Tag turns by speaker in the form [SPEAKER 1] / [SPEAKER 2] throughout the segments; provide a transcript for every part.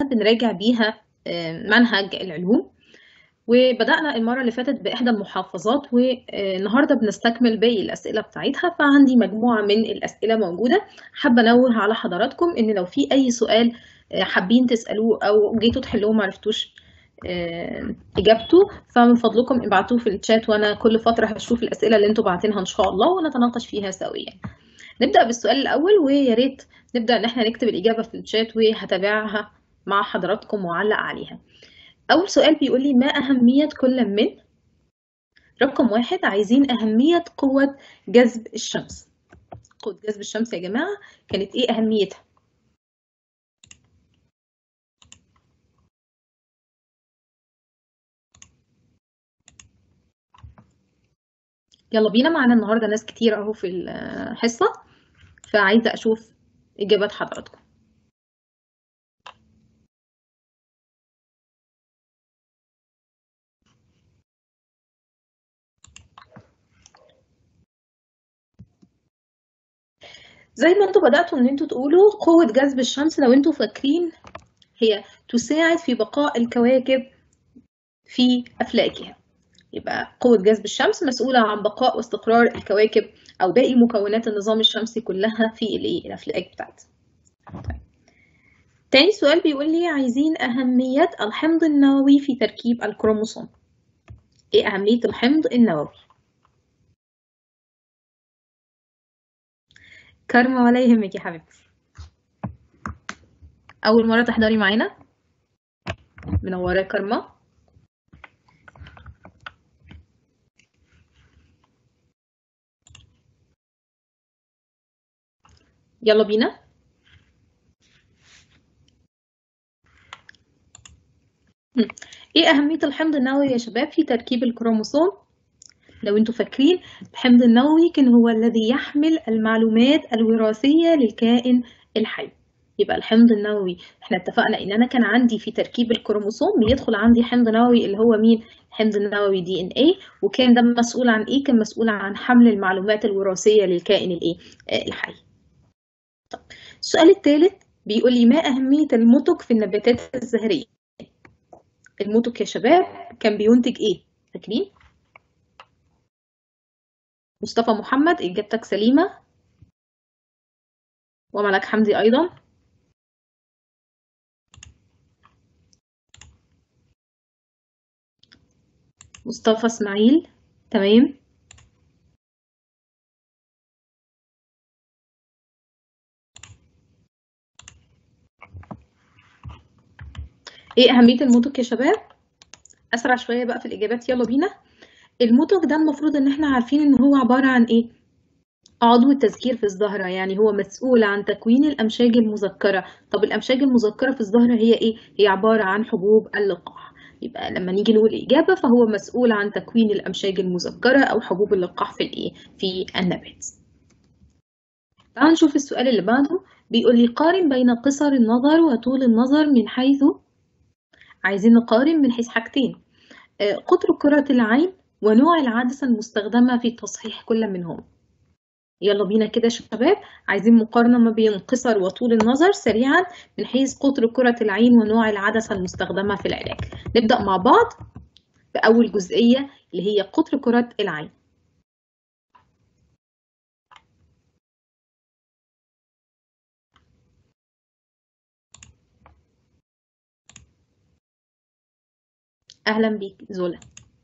[SPEAKER 1] بنراجع بيها منهج العلوم وبدأنا المرة اللي فاتت بإحدى المحافظات والنهاردة بنستكمل باقي الأسئلة بتاعتها فعندي مجموعة من الأسئلة موجودة حابة أنوه على حضراتكم إن لو في أي سؤال حابين تسألوه أو جيتوا تحلوه معرفتوش إجابته فمن فضلكم ابعتوه في الشات وأنا كل فترة هشوف الأسئلة اللي انتوا باعتينها إن شاء الله ونتناقش فيها سويا نبدأ بالسؤال الأول ويا ريت نبدأ إن احنا نكتب الإجابة في الشات وهتابعها مع حضراتكم وأعلق عليها أول سؤال بيقول لي ما أهمية كل من رقم واحد عايزين أهمية قوة جذب الشمس قوة جذب الشمس يا جماعة كانت إيه أهميتها؟ يلا بينا معانا النهاردة ناس كتير أهو في الحصة فعايزة أشوف إجابات حضراتكم زي ما انتوا بدأتوا ان انتوا تقولوا قوة جذب الشمس لو انتوا فاكرين هي تساعد في بقاء الكواكب في أفلاكها يبقى قوة جذب الشمس مسؤولة عن بقاء واستقرار الكواكب أو باقي مكونات النظام الشمسي كلها في الأفلاك بتاعتها طيب. تاني سؤال بيقول لي عايزين أهمية الحمض النووي في تركيب الكروموسوم إيه أهمية الحمض النووي؟ كارما ولا يهمك يا حبيبتي أول مرة تحضري معانا منورة كارما يلا بينا ايه أهمية الحمض النووي يا شباب في تركيب الكروموسوم لو انتوا فاكرين الحمض النووي كان هو الذي يحمل المعلومات الوراثية للكائن الحي يبقى الحمض النووي احنا اتفقنا ان انا كان عندي في تركيب الكروموسوم بيدخل عندي حمض نووي اللي هو مين الحمض النووي دي ان ايه وكان ده مسؤول عن ايه كان مسؤول عن حمل المعلومات الوراثية للكائن الايه الحي طب. السؤال الثالث بيقول لي ما أهمية المتك في النباتات الزهرية المتك يا شباب كان بينتج ايه فاكرين مصطفى محمد إجابتك سليمة وملك حمدي أيضا مصطفى إسماعيل تمام ايه أهمية المتك يا شباب؟ أسرع شوية بقى في الإجابات يلا بينا المتك ده المفروض ان احنا عارفين ان هو عبارة عن ايه عضو التذكير في الزهرة يعني هو مسؤول عن تكوين الأمشاج المذكرة طب الأمشاج المذكرة في الزهرة هي ايه هي عبارة عن حبوب اللقاح يبقى لما نيجي نقول إجابة فهو مسؤول عن تكوين الأمشاج المذكرة أو حبوب اللقاح في الايه في النبات تعالوا نشوف السؤال اللي بعده بيقول لي قارن بين قصر النظر وطول النظر من حيث عايزين نقارن من حيث حاجتين قطر كرة العين ونوع العدسة المستخدمة في تصحيح كل منهم يلا بينا كده يا شباب عايزين مقارنة ما بين قصر وطول النظر سريعا من حيث قطر كرة العين ونوع العدسة المستخدمة في العلاج نبدأ مع بعض بأول جزئية اللي هي قطر كرة العين أهلا بيك زولا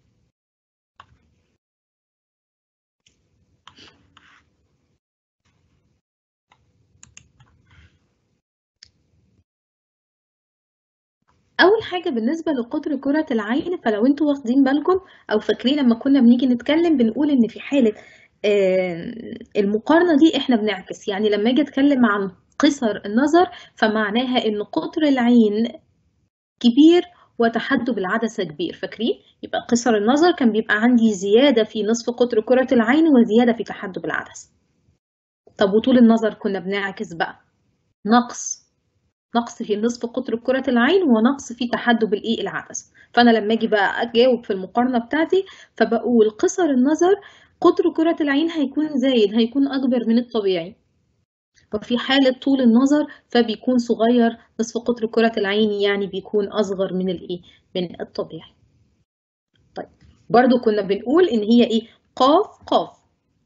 [SPEAKER 1] اول حاجه بالنسبه لقطر كره العين فلو انتوا واخدين بالكم او فاكرين لما كنا بنيجي نتكلم بنقول ان في حاله المقارنه دي احنا بنعكس يعني لما اجي اتكلم عن قصر النظر فمعناها ان قطر العين كبير وتحدب العدسه كبير فاكرين يبقى قصر النظر كان بيبقى عندي زياده في نصف قطر كره العين وزياده في تحدب العدسه طب وطول النظر كنا بنعكس بقى نقص نقص في نصف قطر كرة العين ونقص في تحدب الايه العدسة فانا لما اجي بقى اجاوب في المقارنة بتاعتي فبقول قصر النظر قطر كرة العين هيكون زايد هيكون اكبر من الطبيعي وفي حالة طول النظر فبيكون صغير نصف قطر كرة العين يعني بيكون أصغر من الإيه؟ من الطبيعي. طيب برضو كنا بنقول إن هي إيه؟ قاف قاف.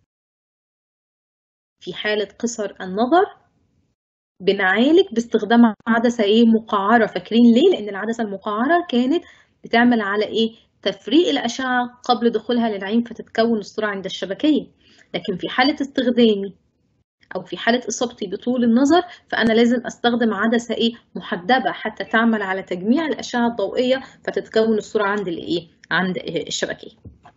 [SPEAKER 1] في حالة قصر النظر بنعالج باستخدام عدسة إيه؟ مقعرة فاكرين ليه؟ لأن العدسة المقعرة كانت بتعمل على إيه؟ تفريق الأشعة قبل دخولها للعين فتتكون الصورة عند الشبكية. لكن في حالة استخدامي أو في حالة إصابتي بطول النظر فأنا لازم أستخدم عدسة إيه محدبة حتى تعمل على تجميع الأشعة الضوئية فتتكون الصورة عند الإيه عند الشبكية.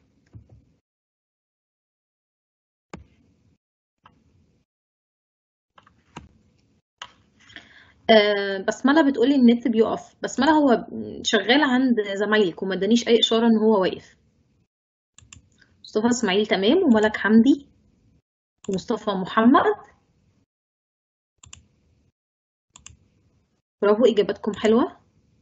[SPEAKER 1] آه بسملة بتقولي النت بيقف بسملة هو شغال عند زمايلك وما ادانيش أي إشارة إن هو واقف. مصطفى إسماعيل تمام وملك حمدي ومصطفى محمد برافو إجاباتكم حلوة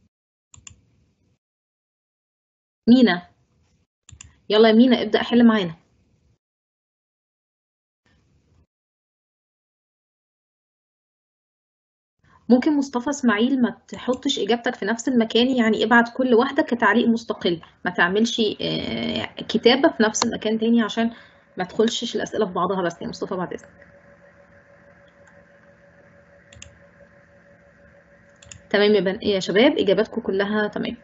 [SPEAKER 1] مينا يلا يا مينا ابدأ حل معانا ممكن مصطفى اسماعيل ما تحطش اجابتك في نفس المكان يعني ابعت كل واحده كتعليق مستقل ما تعملش كتابه في نفس المكان تاني عشان ما تدخلش الاسئله في بعضها بس يا مصطفى بعد اذنك تمام يا بن... يا شباب اجاباتكم كلها تمام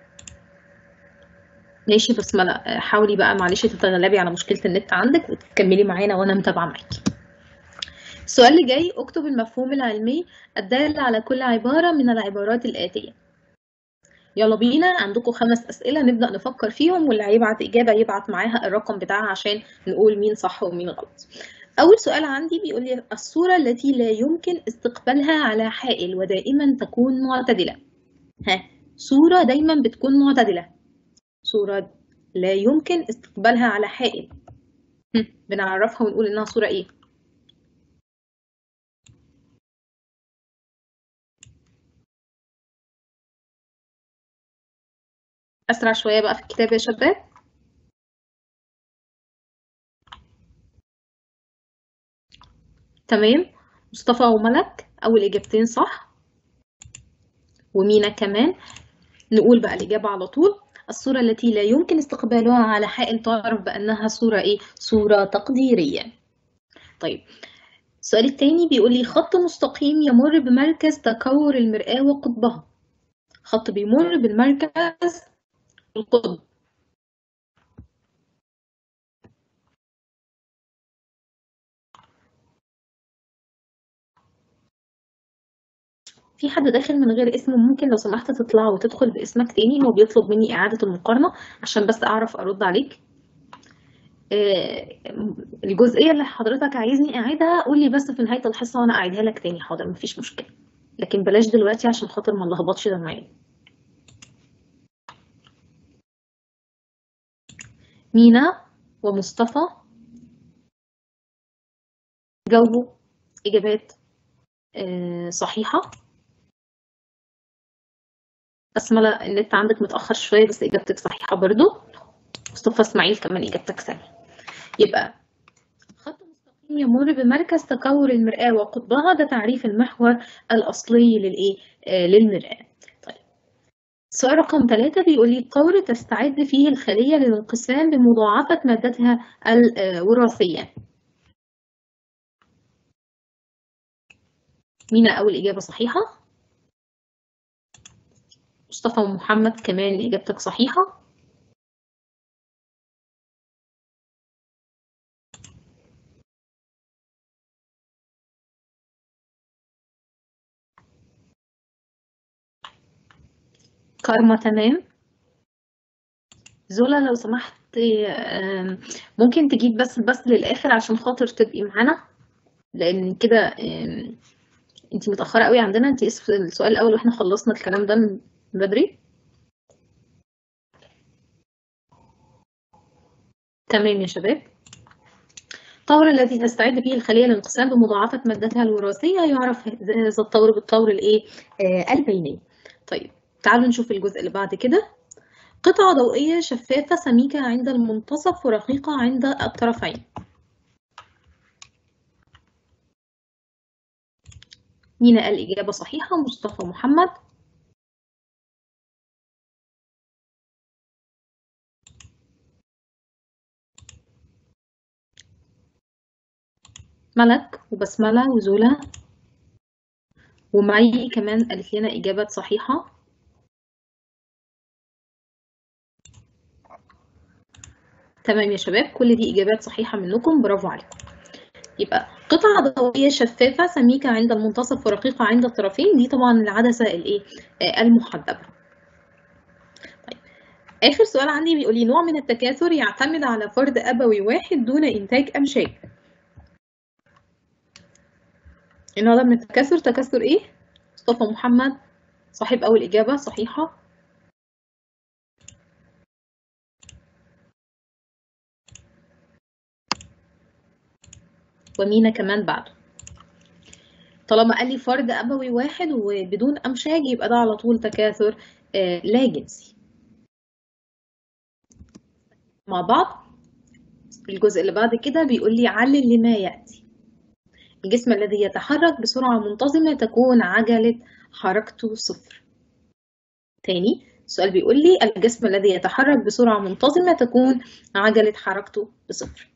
[SPEAKER 1] ماشي بس ما حاولي بقى معلش تتغلبي على مشكله النت عندك وتكملي معانا وانا متابعه معاكي السؤال اللي جاي اكتب المفهوم العلمي الدال على كل عبارة من العبارات الآتية يلا بينا عندكم خمس أسئلة نبدأ نفكر فيهم واللي هيبعت إجابة يبعت معاها الرقم بتاعها عشان نقول مين صح ومين غلط أول سؤال عندي بيقول لي الصورة التي لا يمكن استقبالها على حائل ودائما تكون معتدلة ها صورة دايما بتكون معتدلة صورة لا يمكن استقبالها على حائل بنعرفها ونقول إنها صورة إيه أسرع شوية بقى في الكتاب يا شباب تمام مصطفى وملك أول إجابتين صح ومينا كمان نقول بقى الإجابة على طول الصورة التي لا يمكن استقبالها على حائل تعرف بأنها صورة إيه؟ صورة تقديرية طيب السؤال التاني بيقول لي خط مستقيم يمر بمركز تكور المرآة وقطبها خط بيمر بالمركز القطب في حد داخل من غير اسمه ممكن لو سمحت تطلع وتدخل باسمك تاني هو بيطلب مني إعادة المقارنة عشان بس أعرف أرد عليك الجزئية اللي حضرتك عايزني أعيدها قول لي بس في نهاية الحصة وأنا أعيدها لك تاني حاضر مفيش مشكلة لكن بلاش دلوقتي عشان خاطر ما نلخبطش ده معايا مينا ومصطفى جاوبوا إجابات صحيحة بسملة النت عندك متأخر شوية بس إجابتك صحيحة برضو مصطفى إسماعيل كمان إجابتك سهلة يبقى خط مستقيم يمر بمركز تكور المرآة وقطبها ده تعريف المحور الأصلي للإيه؟ آه للمرآة طيب السؤال رقم ثلاثة بيقول لي قول تستعد فيه الخلية للانقسام بمضاعفة مادتها الوراثية مين أول إجابة صحيحة؟ مصطفى ومحمد كمان إجابتك صحيحة كارما تمام زولا لو سمحت ممكن تجيب بس بس للآخر عشان خاطر تبقي معانا لأن كده انتي متأخرة قوي عندنا انتي اسف السؤال الأول واحنا خلصنا الكلام ده من بدري تمام يا شباب الطور الذي تستعد فيه الخلية للانقسام بمضاعفة مادتها الوراثية يعرف هذا الطور بالطور الايه آه البيني طيب تعالوا نشوف الجزء اللي بعد كده قطعة ضوئية شفافة سميكة عند المنتصف ورقيقة عند الطرفين مينا قال إجابة صحيحة مصطفى محمد ملك وبسملة وزولا ومعي كمان قالت لنا إجابات صحيحة تمام يا شباب كل دي إجابات صحيحة منكم برافو عليكم يبقى قطعة ضوئية شفافة سميكة عند المنتصف ورقيقة عند الطرفين دي طبعا العدسة الايه المحدبة طيب. آخر سؤال عندي بيقول لي نوع من التكاثر يعتمد على فرد أبوي واحد دون إنتاج أمشاج النوع ده من التكاثر تكاثر إيه؟ مصطفى محمد صاحب أول إجابة صحيحة ومينا كمان بعده طالما قال لي فرد أبوي واحد وبدون أمشاج يبقى ده على طول تكاثر لا جنسي مع بعض الجزء اللي بعد كده بيقول لي علل لما يأتي الجسم الذي يتحرك بسرعة منتظمة تكون عجلة حركته صفر تاني السؤال بيقول لي الجسم الذي يتحرك بسرعة منتظمة تكون عجلة حركته بصفر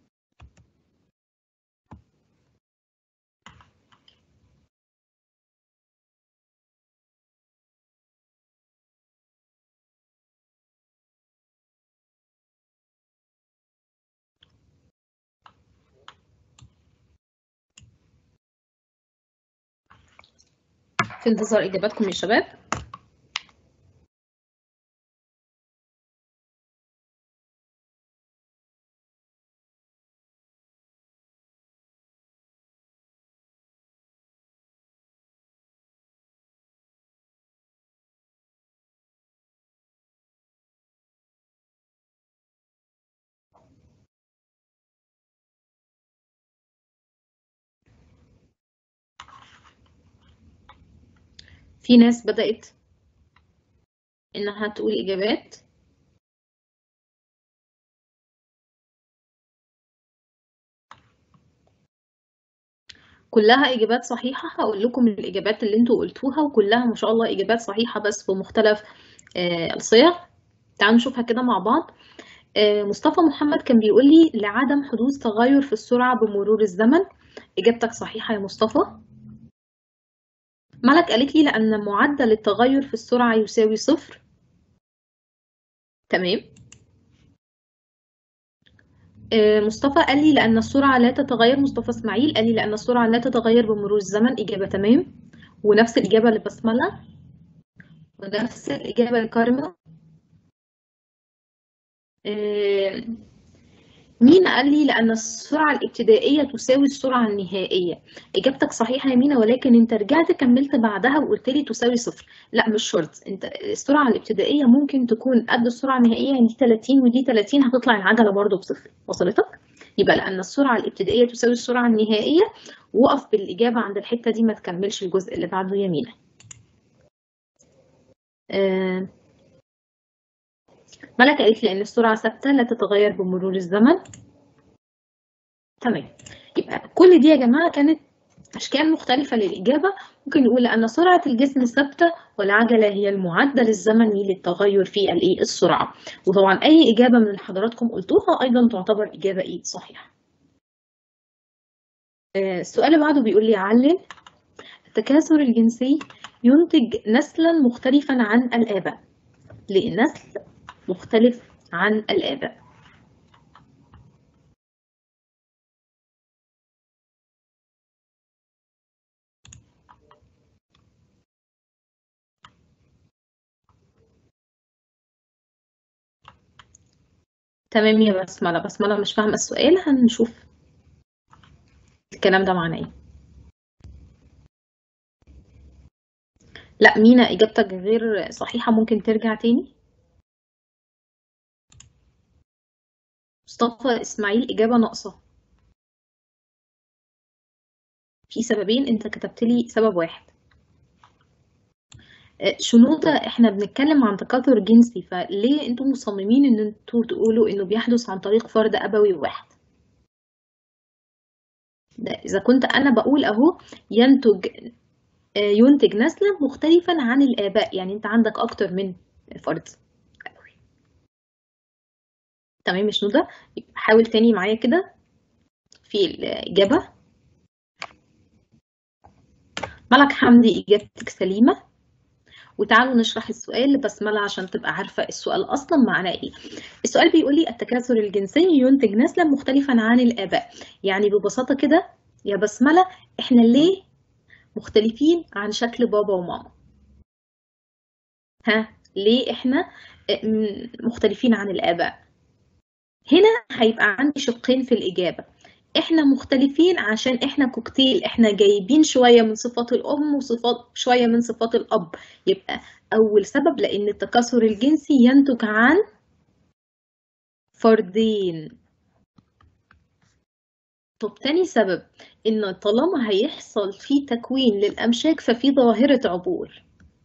[SPEAKER 1] في انتظار إجاباتكم يا شباب في ناس بدأت إنها تقول إجابات كلها إجابات صحيحة هقول لكم الإجابات اللي انتوا قلتوها وكلها ما شاء الله إجابات صحيحة بس بمختلف آه الصيغ تعالوا نشوفها كده مع بعض آه مصطفى محمد كان بيقول لي لعدم حدوث تغير في السرعة بمرور الزمن إجابتك صحيحة يا مصطفى ملك قالت لي لأن معدل التغير في السرعة يساوي صفر تمام مصطفى قال لي لأن السرعة لا تتغير مصطفى إسماعيل قال لي لأن السرعة لا تتغير بمرور الزمن إجابة تمام ونفس الإجابة لبسملة ونفس الإجابة لكارما مينا قال لي لأن السرعة الابتدائية تساوي السرعة النهائية إجابتك صحيحة يا مينا ولكن أنت رجعت كملت بعدها وقلت لي تساوي صفر لا مش شرط أنت السرعة الابتدائية ممكن تكون قد السرعة النهائية يعني دي 30 ودي 30 هتطلع العجلة برضه بصفر وصلتك؟ يبقى لأن السرعة الابتدائية تساوي السرعة النهائية وقف بالإجابة عند الحتة دي ما تكملش الجزء اللي بعده يا مينا آه ملك قالت لي ان السرعه ثابته لا تتغير بمرور الزمن تمام يبقى كل دي يا جماعه كانت اشكال مختلفه للاجابه ممكن نقول لان سرعه الجسم ثابته والعجله هي المعدل الزمني للتغير في الايه السرعه وطبعا اي اجابه من اللي حضراتكم قلتوها ايضا تعتبر اجابه ايه صحيحه السؤال اللي بعده بيقول لي علل التكاثر الجنسي ينتج نسلا مختلفا عن الاباء لنسل مختلف عن الآباء تمام يا بسملة بسملة مش فاهمة السؤال هنشوف الكلام ده معناه ايه لا مينا إجابتك غير صحيحة ممكن ترجع تاني مصطفى إسماعيل إجابة ناقصة في سببين أنت كتبت لي سبب واحد شنودة احنا بنتكلم عن تكاثر جنسي فليه انتم مصممين ان انتوا تقولوا انه بيحدث عن طريق فرد ابوي واحد ده اذا كنت انا بقول اهو ينتج ينتج نسلا مختلفا عن الآباء يعني أنت عندك أكتر من فرد تمام يا شنودة حاول تاني معايا كده في الإجابة ملك حمدي إجابتك سليمة وتعالوا نشرح السؤال لبسملة عشان تبقى عارفة السؤال أصلا معناه إيه السؤال بيقول لي التكاثر الجنسي ينتج نسلا مختلفا عن الآباء يعني ببساطة كده يا بسملة إحنا ليه مختلفين عن شكل بابا وماما ها ليه إحنا مختلفين عن الآباء هنا هيبقى عندي شقين في الإجابة احنا مختلفين عشان احنا كوكتيل احنا جايبين شوية من صفات الأم وصفات شوية من صفات الأب يبقى أول سبب لأن التكاثر الجنسي ينتج عن فردين طب تاني سبب إن طالما هيحصل فيه تكوين للأمشاج ففي ظاهرة عبور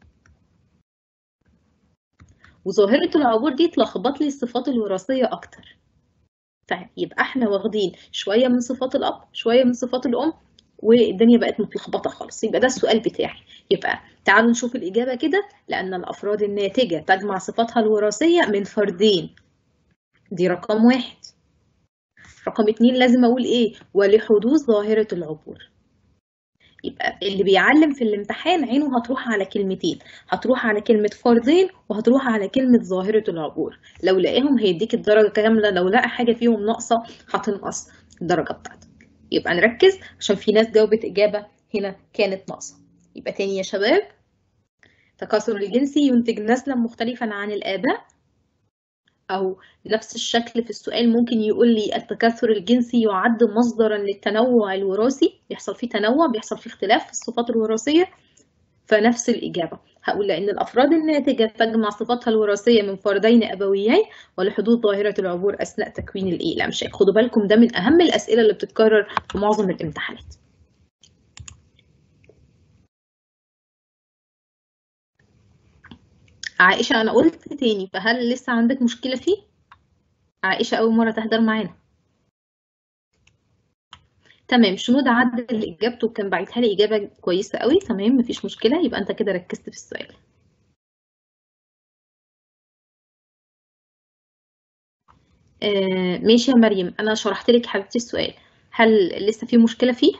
[SPEAKER 1] وظاهرة العبور دي تلخبط لي الصفات الوراثية أكتر طيب يبقى احنا واخدين شويه من صفات الاب شويه من صفات الام والدنيا بقت متلخبطه خالص يبقى ده السؤال بتاعي يبقى تعالوا نشوف الاجابه كده لان الافراد الناتجه تجمع صفاتها الوراثيه من فردين دي رقم واحد رقم اتنين لازم اقول ايه ولحدوث ظاهره العبور يبقى اللي بيعلم في الامتحان عينه هتروح على كلمتين هتروح على كلمة فردين وهتروح على كلمة ظاهرة العبور لو لقاهم هيديك الدرجة كاملة لو لقى حاجة فيهم ناقصة هتنقص الدرجة بتاعتك يبقى نركز عشان في ناس جاوبت إجابة هنا كانت ناقصة يبقى تاني يا شباب تكاثر الجنسي ينتج نسلا مختلفا عن الآباء أو نفس الشكل في السؤال ممكن يقول لي التكاثر الجنسي يعد مصدرا للتنوع الوراثي بيحصل فيه تنوع بيحصل فيه اختلاف في الصفات الوراثية فنفس الإجابة هقول لأن الأفراد الناتجة تجمع صفاتها الوراثية من فردين أبويين ولحدوث ظاهرة العبور أثناء تكوين الإيه الأمشاج خدوا بالكم ده من أهم الأسئلة اللي بتتكرر في معظم الامتحانات عائشة أنا قلت تاني فهل لسه عندك مشكلة فيه؟ عائشة أول مرة تحضر معانا تمام شنود عدل إجابته وكان باعتها لي إجابة كويسة قوي تمام مفيش مشكلة يبقى أنت كده ركزت في السؤال آه ماشي يا مريم أنا شرحت لك حبيبتي السؤال هل لسه في مشكلة فيه؟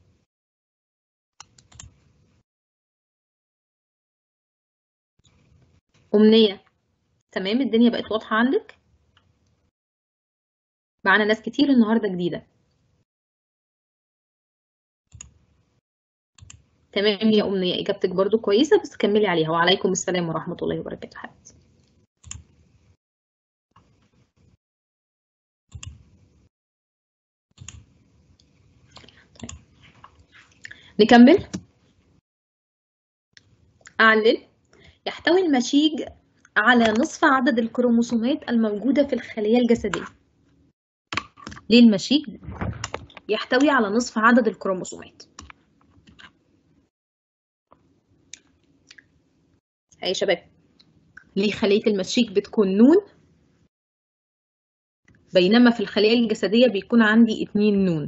[SPEAKER 1] أمنية تمام الدنيا بقت واضحة عندك معانا ناس كتير النهاردة جديدة تمام يا أمنية إجابتك برضو كويسة بس كملي عليها وعليكم السلام ورحمة الله وبركاته حبيبتي طيب. نكمل أعلن يحتوي المشيج على نصف عدد الكروموسومات الموجودة في الخلية الجسدية ليه المشيج يحتوي على نصف عدد الكروموسومات هاي يا شباب ليه خلية المشيج بتكون نون بينما في الخلية الجسدية بيكون عندي اتنين نون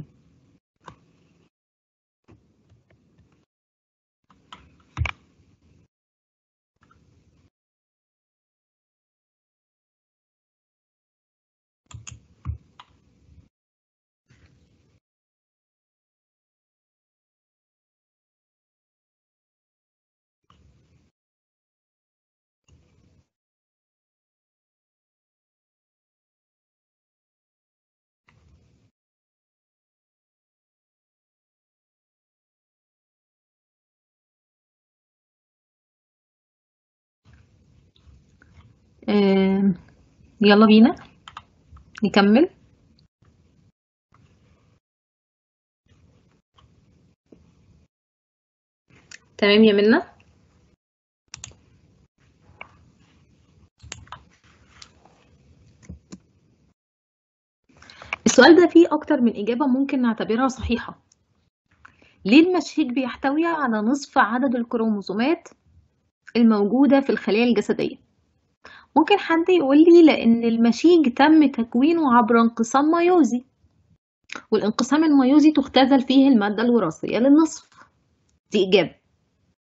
[SPEAKER 1] آه يلا بينا نكمل تمام يا منى السؤال ده فيه أكتر من إجابة ممكن نعتبرها صحيحة ليه المشيك بيحتوي على نصف عدد الكروموسومات الموجودة في الخلية الجسدية ممكن حد يقول لي لأن المشيج تم تكوينه عبر انقسام ميوزي والانقسام الميوزي تختزل فيه المادة الوراثية للنصف دي إجابة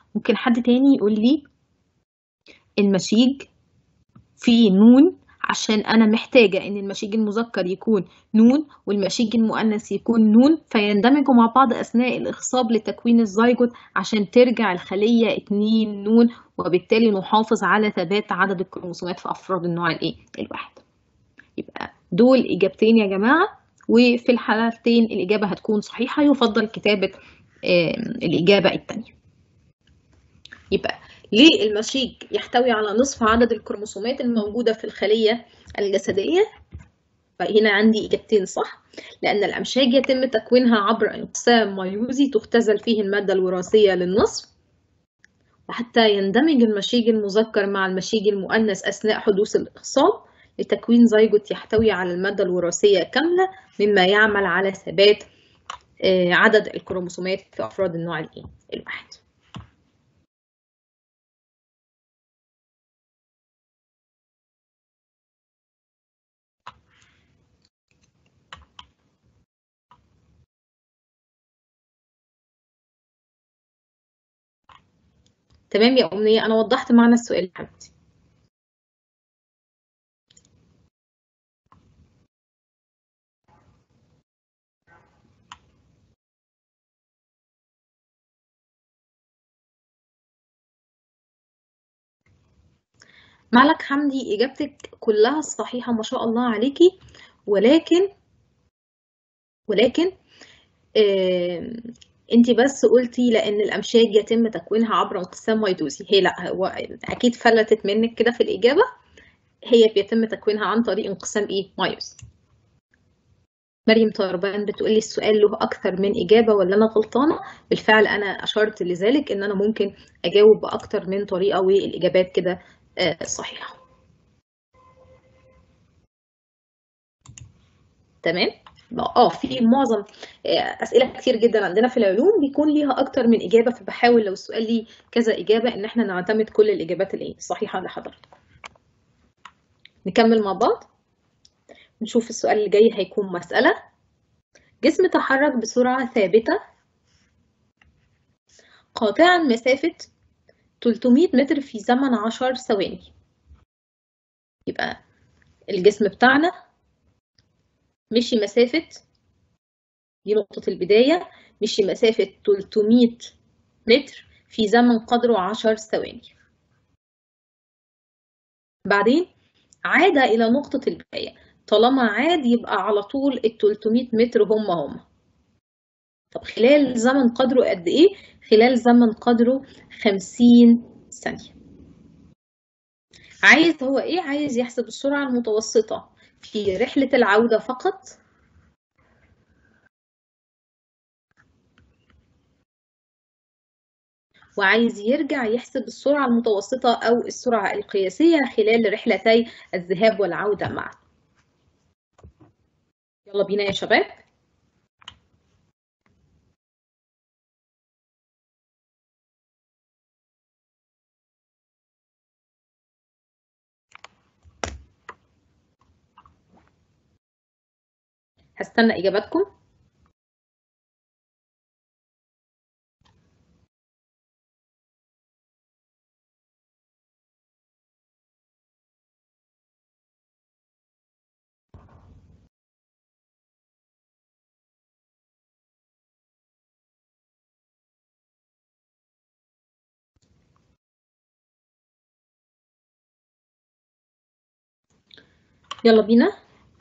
[SPEAKER 1] ممكن حد تاني يقول لي المشيج فيه نون عشان أنا محتاجة إن المشيج المذكر يكون نون والمشيج المؤنث يكون نون فيندمجوا مع بعض أثناء الإخصاب لتكوين الزيجوت عشان ترجع الخلية اتنين نون وبالتالي نحافظ على ثبات عدد الكروموسومات في أفراد النوع الإيه؟ الواحد. يبقى دول إجابتين يا جماعة وفي الحالتين الإجابة هتكون صحيحة يفضل كتابة الإجابة التانية. يبقى ليه المشيج يحتوي على نصف عدد الكروموسومات الموجودة في الخلية الجسدية؟ فهنا عندي إجابتين صح لأن الأمشاج يتم تكوينها عبر انقسام ميوزي تختزل فيه المادة الوراثية للنصف وحتى يندمج المشيج المذكر مع المشيج المؤنث أثناء حدوث الإخصاب لتكوين زيجوت يحتوي على المادة الوراثية كاملة مما يعمل على ثبات عدد الكروموسومات في أفراد النوع الواحد. تمام يا أمنية أنا وضحت معنى السؤال يا حبيبتي مالك حمدي إجابتك كلها صحيحة ما شاء الله عليكي ولكن ولكن آه انت بس قلتي لان الامشاج يتم تكوينها عبر انقسام ميتوزي هي لا هو اكيد فلتت منك كده في الاجابه هي بيتم تكوينها عن طريق انقسام ايه مايوز مريم طربان بتقولي السؤال له اكثر من اجابه ولا انا غلطانه بالفعل انا اشرت لذلك ان انا ممكن اجاوب باكثر من طريقه والاجابات كده صحيحه تمام اه في معظم اسئله كتير جدا عندنا في العلوم بيكون ليها اكتر من اجابه فبحاول لو السؤال ليه كذا اجابه ان احنا نعتمد كل الاجابات الايه الصحيحه لحضرتك نكمل مع بعض نشوف السؤال اللي جاي هيكون مساله جسم تحرك بسرعه ثابته قاطعا مسافه 300 متر في زمن 10 ثواني يبقى الجسم بتاعنا مشي مسافة دي نقطة البداية مشي مسافة 300 متر في زمن قدره 10 ثواني بعدين عاد إلى نقطة البداية طالما عاد يبقى على طول ال 300 متر هم هم طب خلال زمن قدره قد إيه؟ خلال زمن قدره 50 ثانية عايز هو إيه؟ عايز يحسب السرعة المتوسطة في رحلة العودة فقط وعايز يرجع يحسب السرعة المتوسطة أو السرعة القياسية خلال رحلتي الذهاب والعودة معا يلا بينا يا شباب هستنى إجاباتكم يلا بينا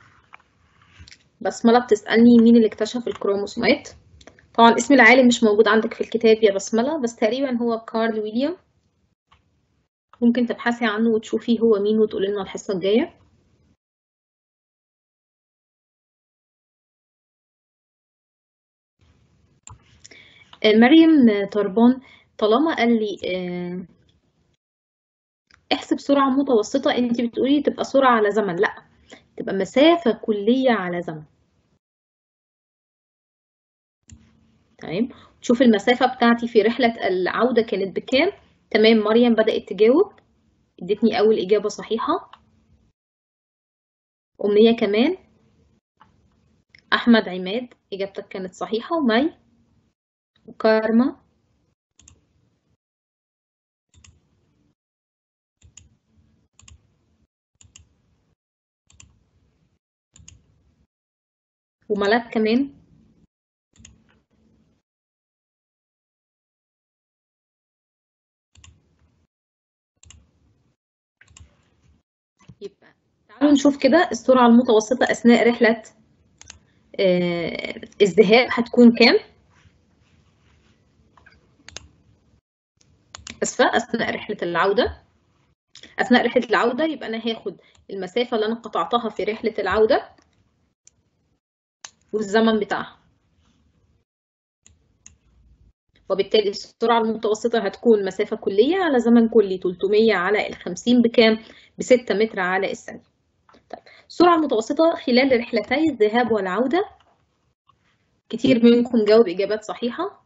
[SPEAKER 1] بسملة بتسألني مين اللي اكتشف الكروموسومات طبعا اسم العالم مش موجود عندك في الكتاب يا بسملة بس تقريبا هو كارل ويليام ممكن تبحثي عنه وتشوفي هو مين وتقولي لنا الحصة الجاية مريم طربان طالما قال لي احسب سرعة متوسطة انت بتقولي تبقى سرعة على زمن لا تبقى مسافة كلية على زمن تمام تشوف المسافة بتاعتي في رحلة العودة كانت بكام تمام مريم بدأت تجاوب ادتني أول إجابة صحيحة أمنية كمان أحمد عماد إجابتك كانت صحيحة ومي وكارما وملاك كمان يبقى تعالوا نشوف كده السرعة المتوسطة أثناء رحلة آه، الذهاب هتكون كام؟ أسفة أثناء رحلة العودة أثناء رحلة العودة يبقى أنا هاخد المسافة اللي أنا قطعتها في رحلة العودة والزمن بتاعها وبالتالي السرعة المتوسطة هتكون مسافة كلية على زمن كلي 300 على ال 50 بكام؟ ب 6 متر على الثانية. طيب السرعة المتوسطة خلال رحلتي الذهاب والعودة كتير منكم جاوب إجابات صحيحة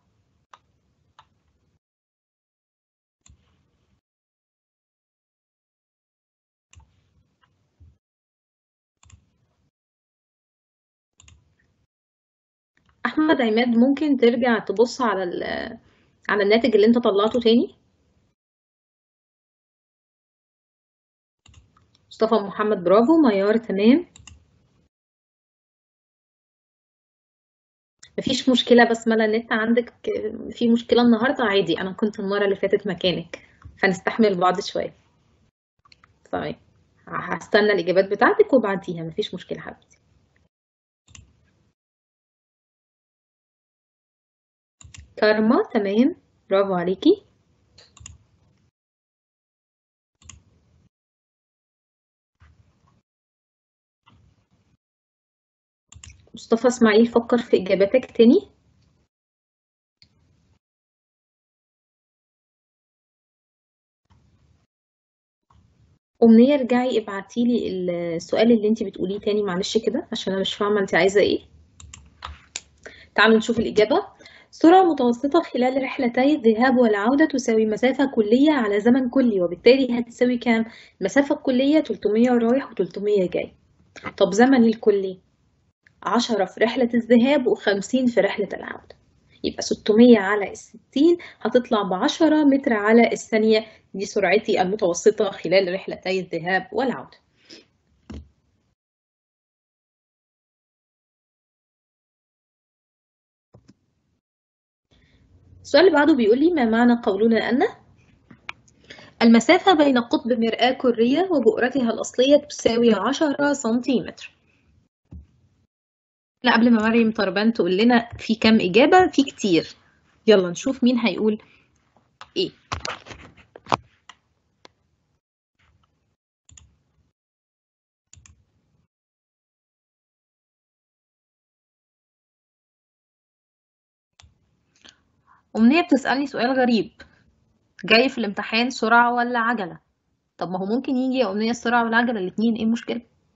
[SPEAKER 1] أحمد عماد ممكن ترجع تبص على ال- على الناتج اللي أنت طلعته تاني مصطفى محمد برافو ميار تمام مفيش مشكلة بسملة النت عندك في مشكلة النهاردة عادي أنا كنت المرة اللي فاتت مكانك فنستحمل بعض شوية طيب هستنى الإجابات بتاعتك وبعديها مفيش مشكلة حبيبتي كارما تمام برافو عليكي مصطفى اسماعيل فكر في إجاباتك تاني أمنية ارجعي ابعتي لي السؤال اللي انت بتقوليه تاني معلش كده عشان أنا مش فاهمة انت عايزة ايه تعالوا نشوف الإجابة سرعة متوسطة خلال رحلتي الذهاب والعودة تساوي مسافة كلية على زمن كلي وبالتالي هتساوي كام؟ المسافة الكلية 300 رايح و300 جاي طب زمن الكلي 10 في رحلة الذهاب و50 في رحلة العودة يبقى 600 على الستين هتطلع بعشرة متر على الثانية دي سرعتي المتوسطة خلال رحلتي الذهاب والعودة السؤال اللي بعده بيقول لي ما معنى قولنا أن المسافة بين قطب مرآة كرية وبؤرتها الأصلية تساوي 10 سنتيمتر لا قبل ما مريم طربان تقول لنا في كام إجابة في كتير يلا نشوف مين هيقول إيه أمنية بتسألني سؤال غريب جاي في الامتحان سرعة ولا عجلة طب ما هو ممكن يجي يا أمنية السرعة والعجلة الاتنين ايه المشكلة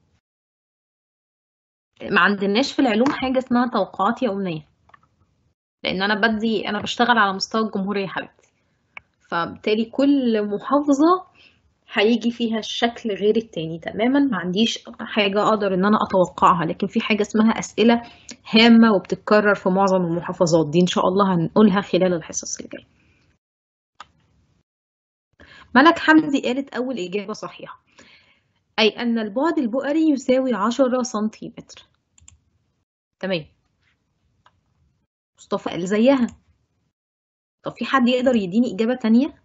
[SPEAKER 1] ما عندناش في العلوم حاجة اسمها توقعات يا أمنية لأن أنا بدي أنا بشتغل على مستوى الجمهورية حبيبتي فبالتالي كل محافظة هيجي فيها الشكل غير التاني تماما ما عنديش حاجة أقدر إن أنا أتوقعها لكن في حاجة اسمها أسئلة هامة وبتتكرر في معظم المحافظات دي إن شاء الله هنقولها خلال الحصص اللي جاية ملك حمدي قالت أول إجابة صحيحة أي أن البعد البؤري يساوي عشرة سنتيمتر تمام مصطفى قال زيها طب في حد يقدر يديني إجابة تانية؟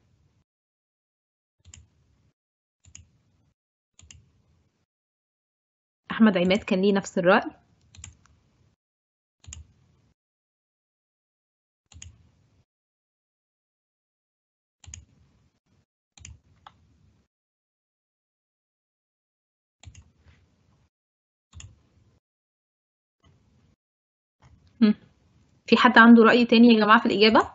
[SPEAKER 1] أحمد عماد كان ليه نفس الرأي هم. في حد عنده رأي تاني يا جماعة في الإجابة؟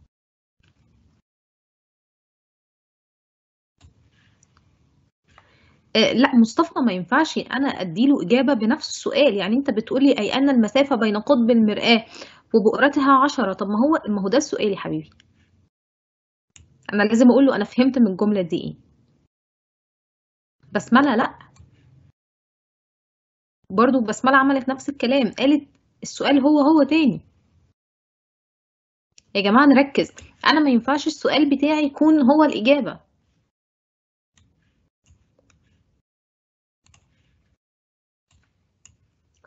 [SPEAKER 1] آه لا مصطفى ما ينفعش أنا أديله إجابة بنفس السؤال يعني أنت بتقولي أي أن المسافة بين قطب المرآة وبؤرتها عشرة طب ما هو ما هو ده السؤال يا حبيبي أنا لازم أقول له أنا فهمت من الجملة دي إيه بسملة لا برضو بسملة عملت نفس الكلام قالت السؤال هو هو تاني يا جماعة نركز أنا ما ينفعش السؤال بتاعي يكون هو الإجابة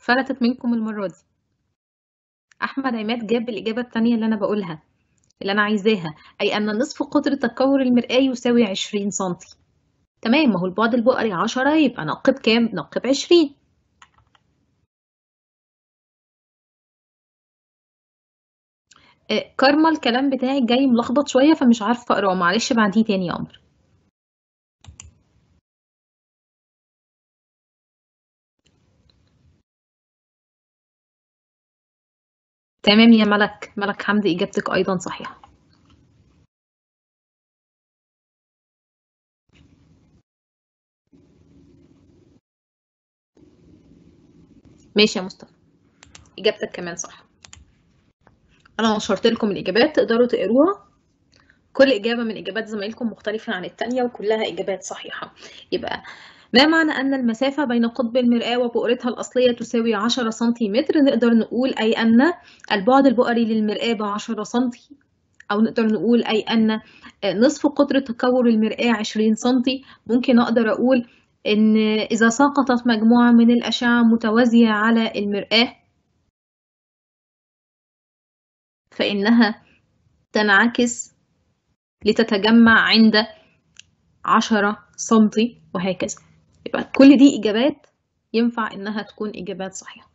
[SPEAKER 1] فلتت منكم المرة دي أحمد عماد جاب الإجابة التانية اللي أنا بقولها اللي أنا عايزاها أي أن نصف قطر تكور المرآة يساوي عشرين سنتي تمام ما هو البعد البؤري عشرة يبقى نقب كام؟ نقب عشرين آه، كارما الكلام بتاعي جاي ملخبط شوية فمش عارفة أقراه معلش بعديه تاني يا قمر تمام يا ملك ملك حمدي إجابتك أيضا صحيحة ماشي يا مصطفى إجابتك كمان صح أنا نشرت لكم الإجابات تقدروا تقروها كل إجابة من إجابات زمايلكم مختلفة عن التانية وكلها إجابات صحيحة يبقى ما معنى أن المسافة بين قطب المرآة وبؤرتها الأصلية تساوي 10 سنتيمتر نقدر نقول أي أن البعد البؤري للمرآة بعشرة سنتي أو نقدر نقول أي أن نصف قطر تكور المرآة 20 سنتي ممكن أقدر أقول إن إذا سقطت مجموعة من الأشعة متوازية على المرآة فإنها تنعكس لتتجمع عند عشرة سنتي وهكذا يبقى كل دي إجابات ينفع إنها تكون إجابات صحيحة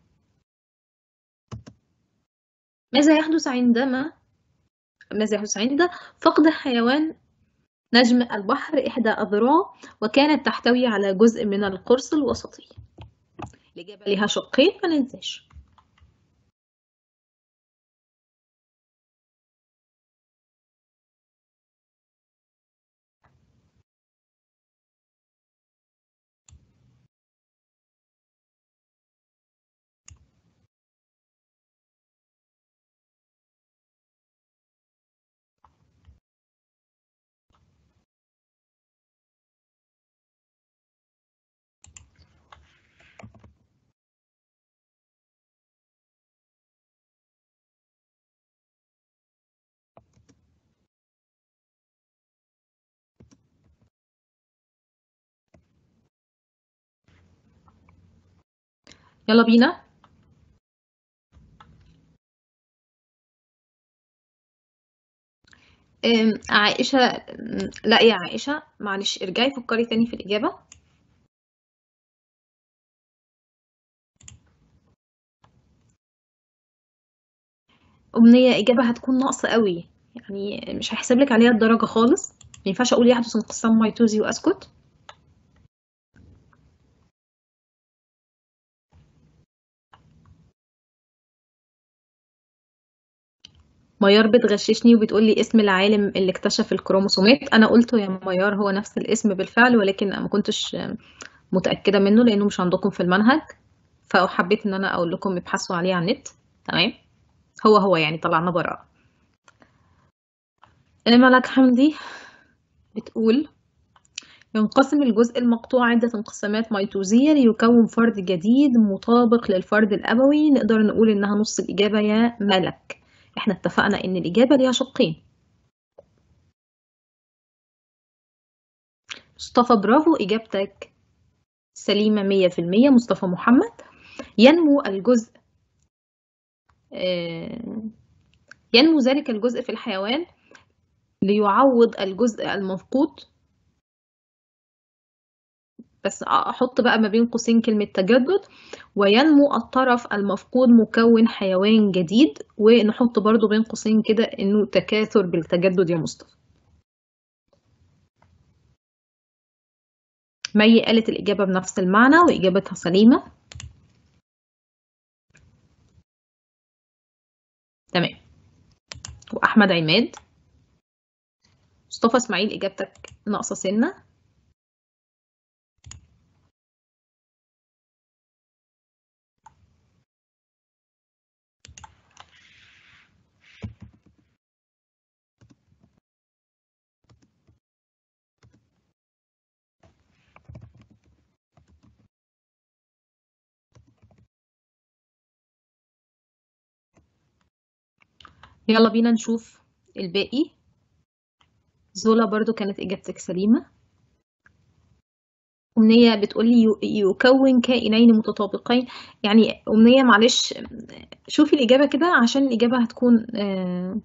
[SPEAKER 1] ماذا يحدث عندما ماذا يحدث عند فقد حيوان نجم البحر إحدى أذرع وكانت تحتوي على جزء من القرص الوسطي الإجابة لها شقين ما ننساش يلا بينا أم، عائشة أم، لا يا عائشة معلش ارجعي فكري تاني في الإجابة أمنية إجابة هتكون ناقصة قوي يعني مش هحسب لك عليها الدرجة خالص ما ينفعش أقول يحدث انقسام ميتوزي وأسكت ميار بتغششني وبتقول لي اسم العالم اللي اكتشف الكروموسومات انا قلته يا ميار هو نفس الاسم بالفعل ولكن ما كنتش متأكدة منه لانه مش عندكم في المنهج فحبيت ان انا اقول لكم ابحثوا عليه على النت تمام هو هو يعني طلعنا براءة ملك حمدي بتقول ينقسم الجزء المقطوع عدة انقسامات ميتوزية ليكون فرد جديد مطابق للفرد الأبوي نقدر نقول إنها نص الإجابة يا ملك احنا اتفقنا ان الإجابة ليها شقين مصطفى برافو إجابتك سليمة مية في المية مصطفى محمد ينمو الجزء ينمو ذلك الجزء في الحيوان ليعوض الجزء المفقود بس أحط بقى ما بين قوسين كلمة تجدد وينمو الطرف المفقود مكون حيوان جديد ونحط برضو بين قوسين كده إنه تكاثر بالتجدد يا مصطفى مي قالت الإجابة بنفس المعنى وإجابتها سليمة تمام وأحمد عماد مصطفى إسماعيل إجابتك ناقصة سنة يلا بينا نشوف الباقي زولا برضو كانت إجابتك سليمة أمنية بتقولي يو- يكون كائنين متطابقين يعني أمنية معلش شوفي الإجابة كده عشان الإجابة هتكون آه،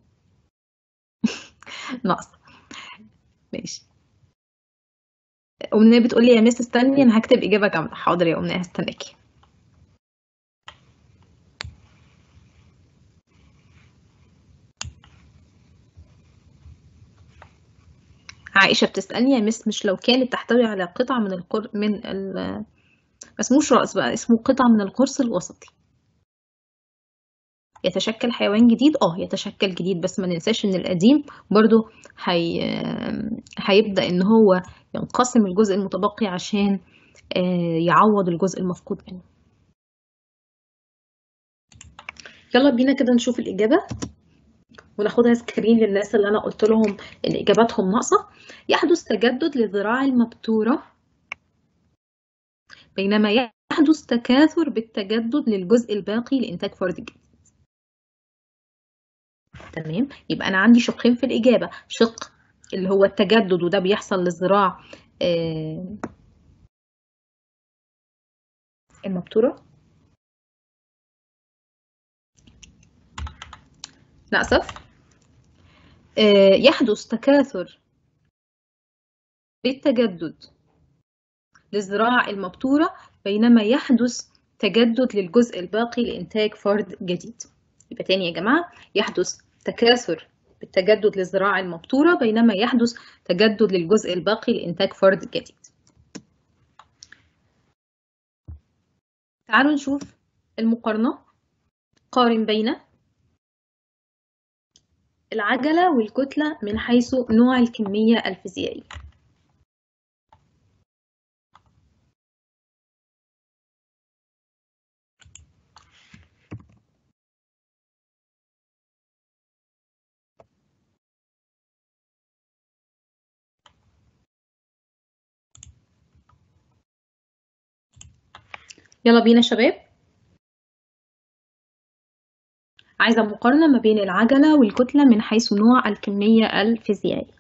[SPEAKER 1] ناقصة ماشي أمنية بتقولي يا مس استني أنا هكتب إجابة كاملة حاضر يا أمنية هستناكي عائشة بتسألني يا مس مش لو كانت تحتوي على قطعة من القر من ال ما اسموش رأس بقى اسمه قطعة من القرص الوسطي يتشكل حيوان جديد اه يتشكل جديد بس ما ننساش ان القديم برضو هي... هيبدأ ان هو ينقسم الجزء المتبقي عشان آه، يعوض الجزء المفقود منه يلا بينا كده نشوف الإجابة وناخدها سكرين للناس اللي أنا قلت لهم إن إجاباتهم ناقصة يحدث تجدد للذراع المبتورة بينما يحدث تكاثر بالتجدد للجزء الباقي لإنتاج فرد جديد تمام يبقى أنا عندي شقين في الإجابة شق اللي هو التجدد وده بيحصل للذراع آه، المبتورة لا أسف آه، يحدث تكاثر بالتجدد للزراعة المبتورة بينما يحدث تجدد للجزء الباقي لإنتاج فرد جديد يبقى تاني يا جماعة يحدث تكاثر بالتجدد للزراعة المبتورة بينما يحدث تجدد للجزء الباقي لإنتاج فرد جديد تعالوا نشوف المقارنة قارن بين العجلة والكتلة من حيث نوع الكمية الفيزيائية يلا بينا شباب عايزة مقارنة ما بين العجلة والكتلة من حيث نوع الكمية الفيزيائية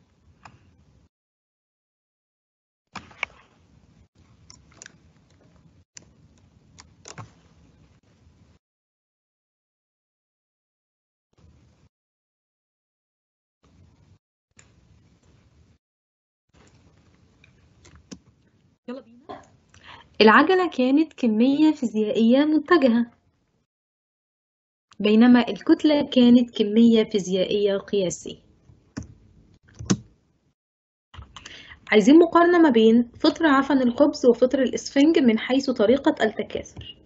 [SPEAKER 1] يلا بينا العجلة كانت كمية فيزيائية متجهة بينما الكتلة كانت كمية فيزيائية قياسية عايزين مقارنة ما بين فطر عفن الخبز وفطر الإسفنج من حيث طريقة التكاثر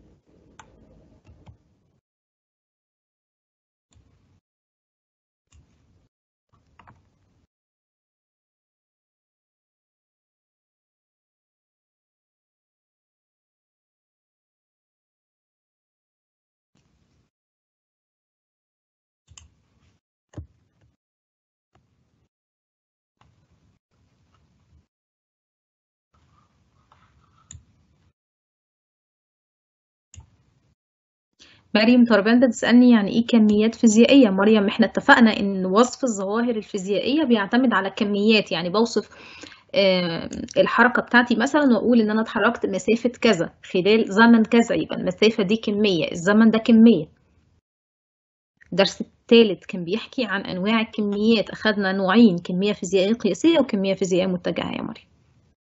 [SPEAKER 1] مريم طربان بتسألني يعني ايه كميات فيزيائية مريم احنا اتفقنا ان وصف الظواهر الفيزيائية بيعتمد على كميات يعني بوصف آه، الحركة بتاعتي مثلا واقول ان انا اتحركت مسافة كذا خلال زمن كذا يبقى المسافة دي كمية الزمن ده كمية الدرس الثالث كان بيحكي عن انواع الكميات اخذنا نوعين كمية فيزيائية قياسية وكمية فيزيائية متجهة يا مريم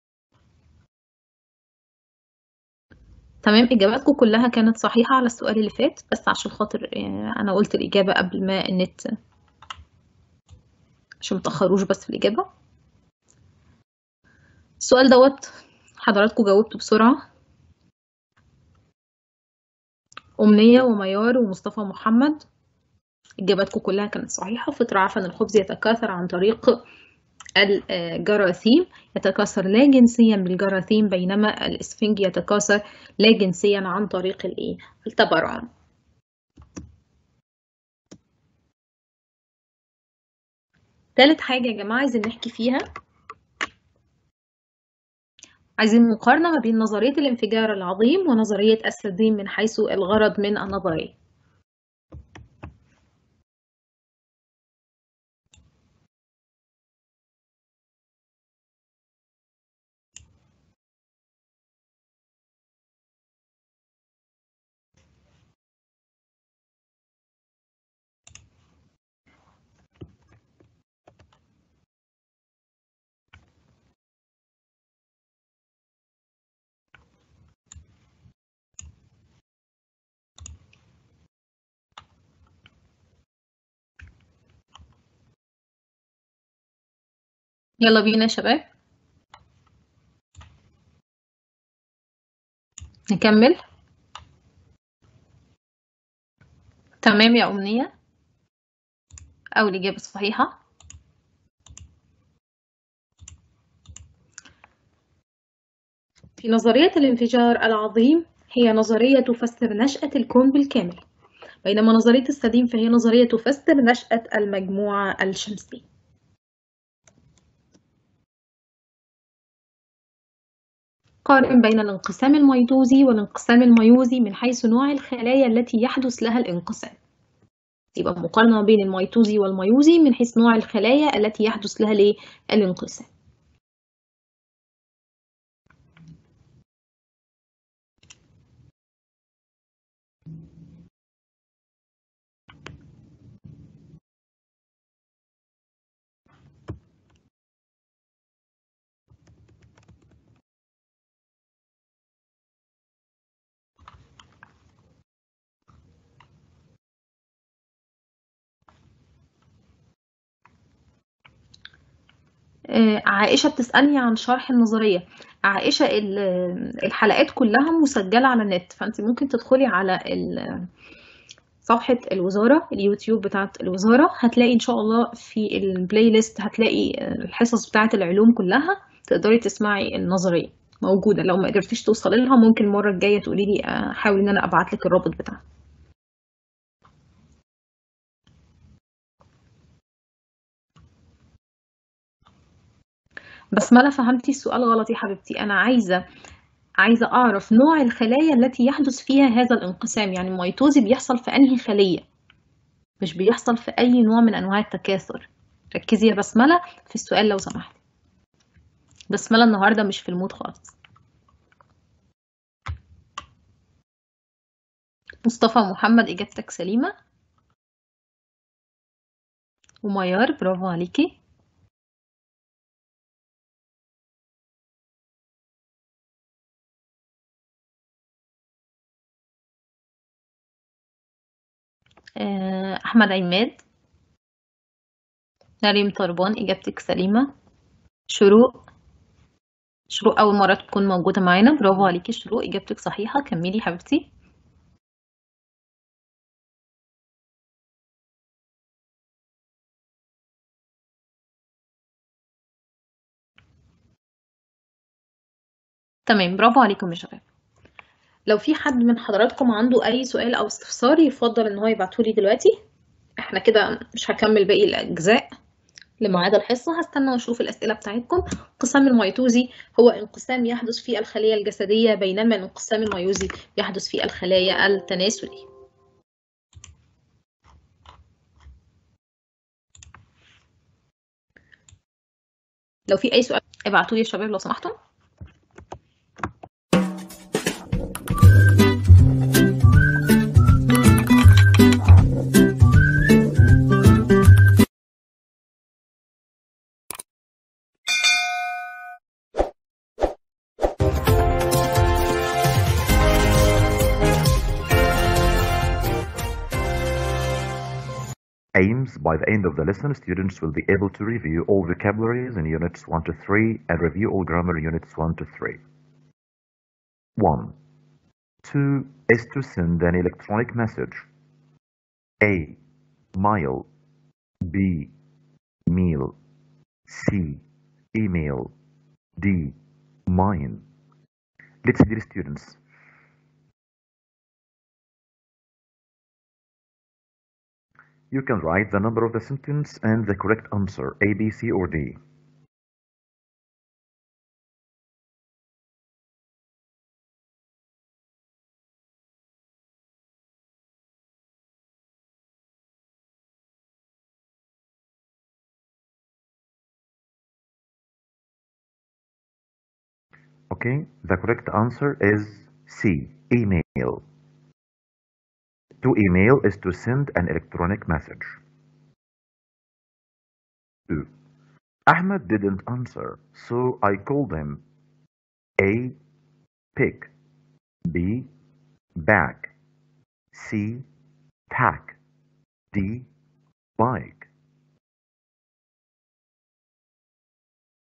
[SPEAKER 1] تمام إجاباتكم كلها كانت صحيحة على السؤال اللي فات بس عشان خاطر آه، أنا قلت الإجابة قبل ما النت عشان متأخروش بس في الإجابة السؤال دوت حضراتكم جاوبتوا بسرعة أمنية وميار ومصطفى محمد إجاباتكم كلها كانت صحيحة فطر عفن الخبز يتكاثر عن طريق الجراثيم يتكاثر لا جنسيا بالجراثيم بينما الإسفنج يتكاثر لا جنسيا عن طريق الإيه؟ التبرعم تالت حاجة يا جماعة عايزين نحكي فيها عايزين مقارنة ما بين نظرية الانفجار العظيم ونظرية السدين من حيث الغرض من النظرية يلا بينا يا شباب نكمل تمام يا أمنية أو الإجابة الصحيحة في نظرية الانفجار العظيم هي نظرية تفسر نشأة الكون بالكامل بينما نظرية السديم فهي نظرية تفسر نشأة المجموعة الشمسية قارن بين الانقسام الميتوزي والانقسام الميوزي من حيث نوع الخلايا التي يحدث لها الانقسام يبقى مقارنة بين الميتوزي والميوزي من حيث نوع الخلايا التي يحدث لها الايه الانقسام عائشة بتسألني عن شرح النظرية عائشة الحلقات كلها مسجلة على النت فأنت ممكن تدخلي على صفحة الوزارة اليوتيوب بتاعت الوزارة هتلاقي إن شاء الله في البلاي ليست هتلاقي الحصص بتاعت العلوم كلها تقدري تسمعي النظرية موجودة لو ما قدرتيش توصلي لها ممكن المرة الجاية تقولي لي أحاول إن أنا أبعت لك الرابط بتاعها بسملة فهمتي السؤال غلط يا حبيبتي أنا عايزة عايزة أعرف نوع الخلايا التي يحدث فيها هذا الانقسام يعني الميتوزي بيحصل في أنهي خلية مش بيحصل في أي نوع من أنواع التكاثر ركزي يا بسملة في السؤال لو سمحتي بسملة النهاردة مش في المود خالص مصطفى محمد إجابتك سليمة وميار برافو عليكي أحمد عماد نريم طربان إجابتك سليمة شروق شروق أول مرة تكون موجودة معانا برافو عليكي شروق إجابتك صحيحة كملي حبيبتي تمام برافو عليكم يا شباب لو في حد من حضراتكم عنده اي سؤال او استفسار يفضل ان هو يبعتهولي دلوقتي احنا كده مش هكمل باقي الاجزاء لميعاد الحصة هستنى واشوف الاسئلة بتاعتكم انقسام الميتوزي هو انقسام يحدث في الخلية الجسدية بينما الانقسام الميوزي يحدث في الخلايا التناسلية لو في اي سؤال ابعتولي يا شباب لو سمحتم
[SPEAKER 2] aims by the end of the lesson, students will be able to review all vocabularies in units 1 to 3 and review all grammar units 1 to 3. 1. To is to send an electronic message. A. Mail. B. Meal. C. Email. D. Mine. Let's dear students. You can write the number of the sentence and the correct answer, A, B, C, or D. Okay, the correct answer is C, email. To email is to send an electronic message. 2. Ahmed didn't answer, so I called him. A. Pick. B. Back. C. Tack. D. Bike.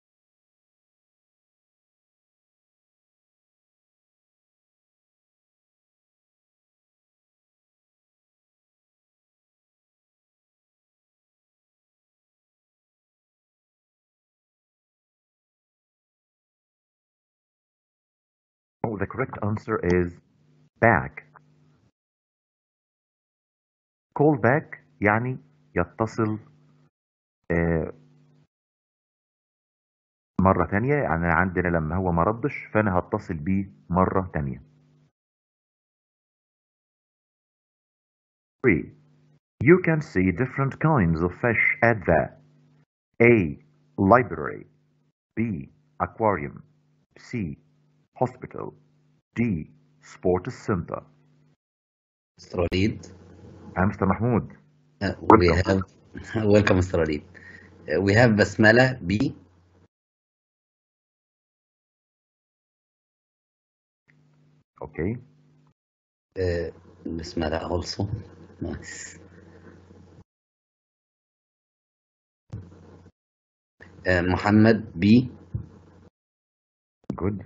[SPEAKER 2] the correct answer is back. call back يعني يتصل آه، مرة تانية يعني عندنا لما هو ما ردش فأنا هتصل بيه مرة تانية. 3. You can see different kinds of fish at the A. Library B. Aquarium C. Hospital D. Sports Center
[SPEAKER 3] Mr. Walid,
[SPEAKER 2] I'm Mr. Mahmoud.
[SPEAKER 3] uh, we
[SPEAKER 2] Welcome.
[SPEAKER 3] have welcome, Mr. Walid. Uh, we have Basmala B.
[SPEAKER 2] Okay.
[SPEAKER 3] Uh, Basmala also. Nice. Uh, Muhammad B.
[SPEAKER 2] Good.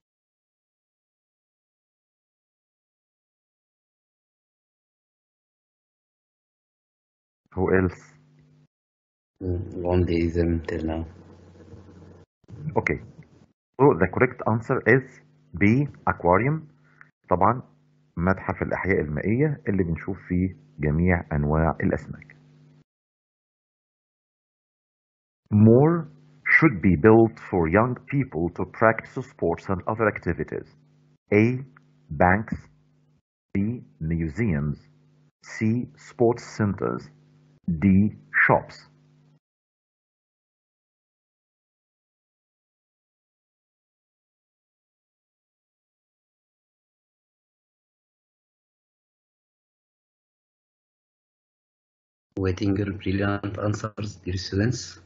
[SPEAKER 2] Who else?
[SPEAKER 3] Mm, Only them till now.
[SPEAKER 2] Okay. So the correct answer is B. Aquarium. طبعا متحف الأحياء المائية اللي بنشوف فيه جميع أنواع الأسماك. More should be built for young people to practice sports and other activities. A. Banks. B. Museums. C. Sports centers. D. Shops.
[SPEAKER 3] Waiting your brilliant answers, dear students.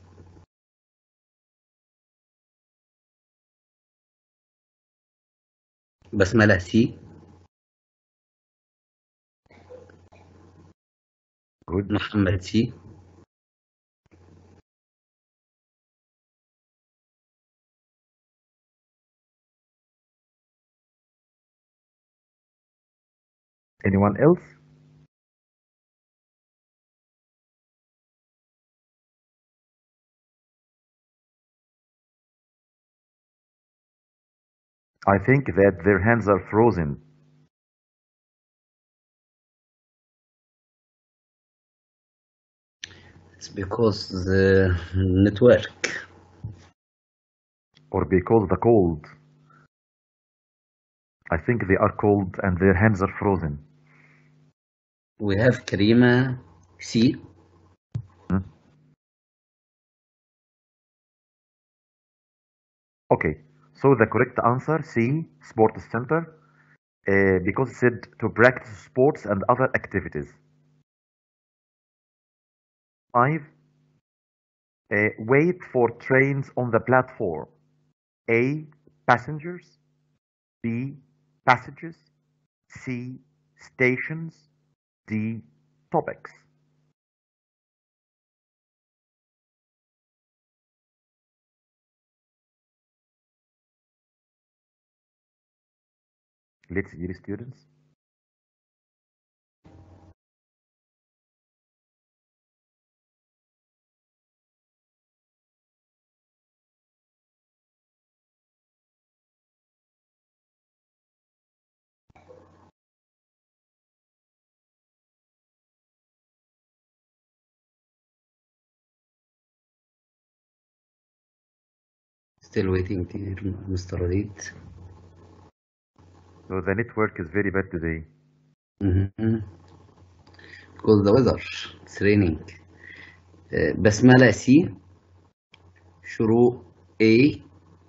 [SPEAKER 3] Basmala C.
[SPEAKER 2] Good.
[SPEAKER 3] Muhammad C.
[SPEAKER 2] Anyone else? I think that their hands are frozen.
[SPEAKER 3] It's because the network.
[SPEAKER 2] or because the cold. I think they are cold and their hands are frozen.
[SPEAKER 3] We have Karima C.
[SPEAKER 2] Okay, so the correct answer C, Sports Center, uh, because it said to practice sports and other activities. Five, uh, wait for trains on the platform. A, passengers. B, passages. C, stations. D, topics. Let's dear students.
[SPEAKER 3] Still waiting, dear Mr. Walid.
[SPEAKER 2] So the network is very bad today.
[SPEAKER 3] Mhm. Because the weather, it's raining. Uh, Basmala C. Shuru A.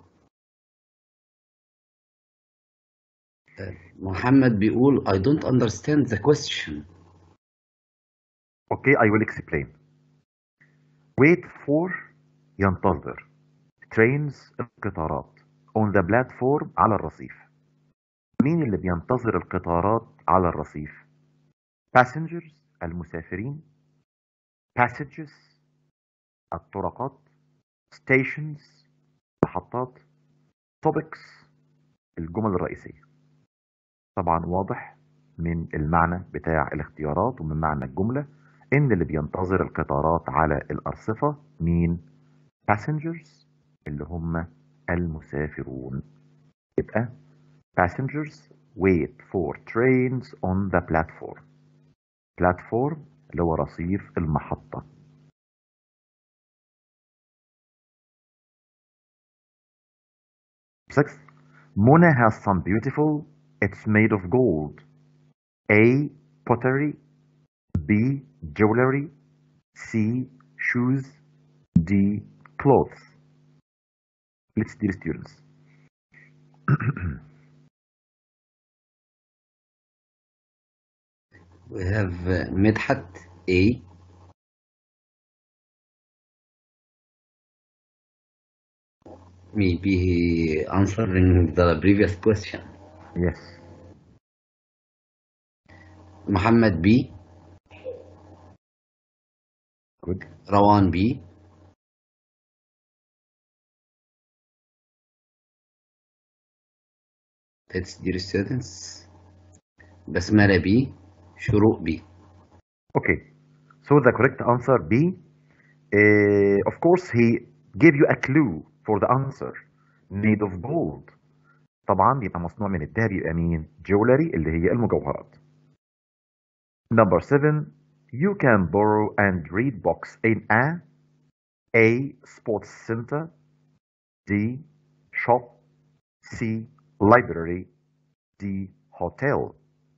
[SPEAKER 3] Uh, Muhammad بيقول I don't understand the question.
[SPEAKER 2] Okay, I will explain. Wait for ينتظر trains القطارات on the platform على الرصيف. مين اللي بينتظر القطارات على الرصيف؟ passengers المسافرين passages الطرقات stations محطات topics الجمل الرئيسية طبعا واضح من المعنى بتاع الاختيارات ومن معنى الجملة إن اللي بينتظر القطارات على الأرصفة مين؟ passengers اللي هم المسافرون يبقى Passengers wait for trains on the platform. Platform اللي هو رصيف المحطة. Six. Mona has some beautiful. It's made of gold. A. Pottery. B. Jewelry. C. Shoes. D. Clothes. Let's dear students.
[SPEAKER 3] We have uh, Midhat A. Maybe he answering the previous question.
[SPEAKER 2] yes.
[SPEAKER 3] Muhammad B.
[SPEAKER 2] Good.
[SPEAKER 3] Rawan B. That's dear students. Basmala B. Shuru B.
[SPEAKER 2] Okay. So the correct answer B. Uh, of course, he gave you a clue for the answer. Made of gold. طبعا يبقى مصنوع من الذهب يبقى مين؟ jewelry اللي هي المجوهرات. Number seven. You can borrow and read books in a A. Sports center. D. Shop. C. Library. D. Hotel.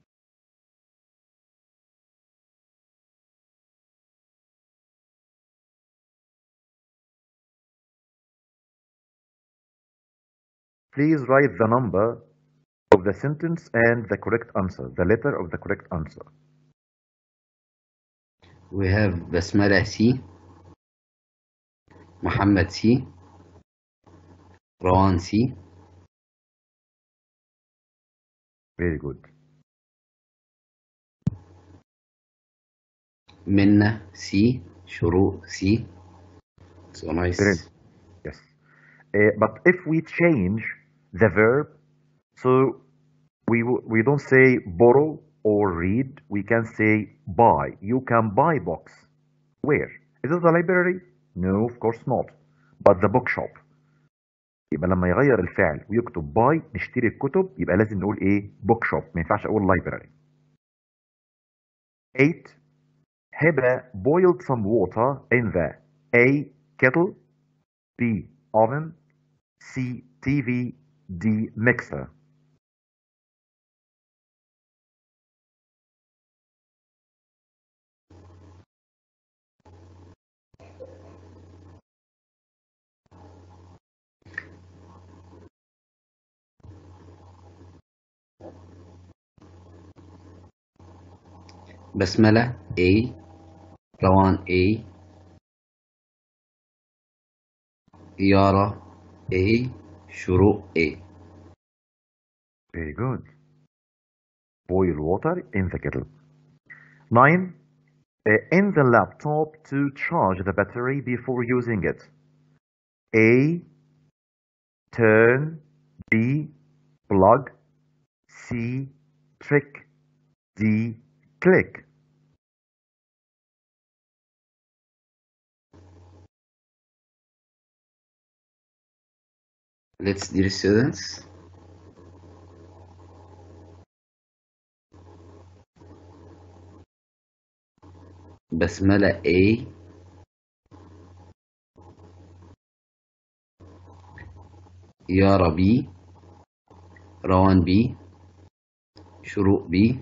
[SPEAKER 2] Please write the number of the sentence and the correct answer, the letter of the correct answer.
[SPEAKER 3] We have Basmala C. Muhammad C. Rawan C.
[SPEAKER 2] Very good.
[SPEAKER 3] Minna C. Shuru C. So nice.
[SPEAKER 2] Very Yes. Uh, but if we change the verb, so we w- we don't say borrow or read, we can say buy. You can buy books. Where? Is it the library? No, of course not. But the bookshop. يبقى لما يغير الفعل ويكتب باي نشتري الكتب يبقى لازم نقول ايه بوك شوب ما ينفعش اقول library 8 هبة boiled some water in the A kettle B oven C TV D mixer
[SPEAKER 3] Basmala A. Rawan A. Yara A. Shuru A.
[SPEAKER 2] Very good. Boil water in the kettle. 9. Uh, in the laptop to charge the battery before using it. A. Turn. B. Plug. C. Trick. D. Click.
[SPEAKER 3] Let's dear students. Basmala A. Yara B. Rawan B. Shuru B.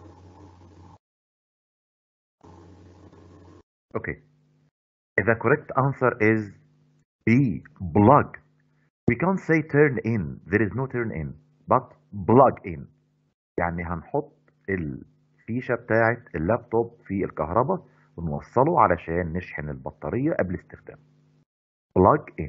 [SPEAKER 2] Okay. The correct answer is B. Plug. We can't say turn in. There is no turn in. But plug in. يعني هنحط الفيشة بتاعة اللابتوب في الكهرباء ونوصله علشان نشحن البطارية قبل استخدامه. Plug in.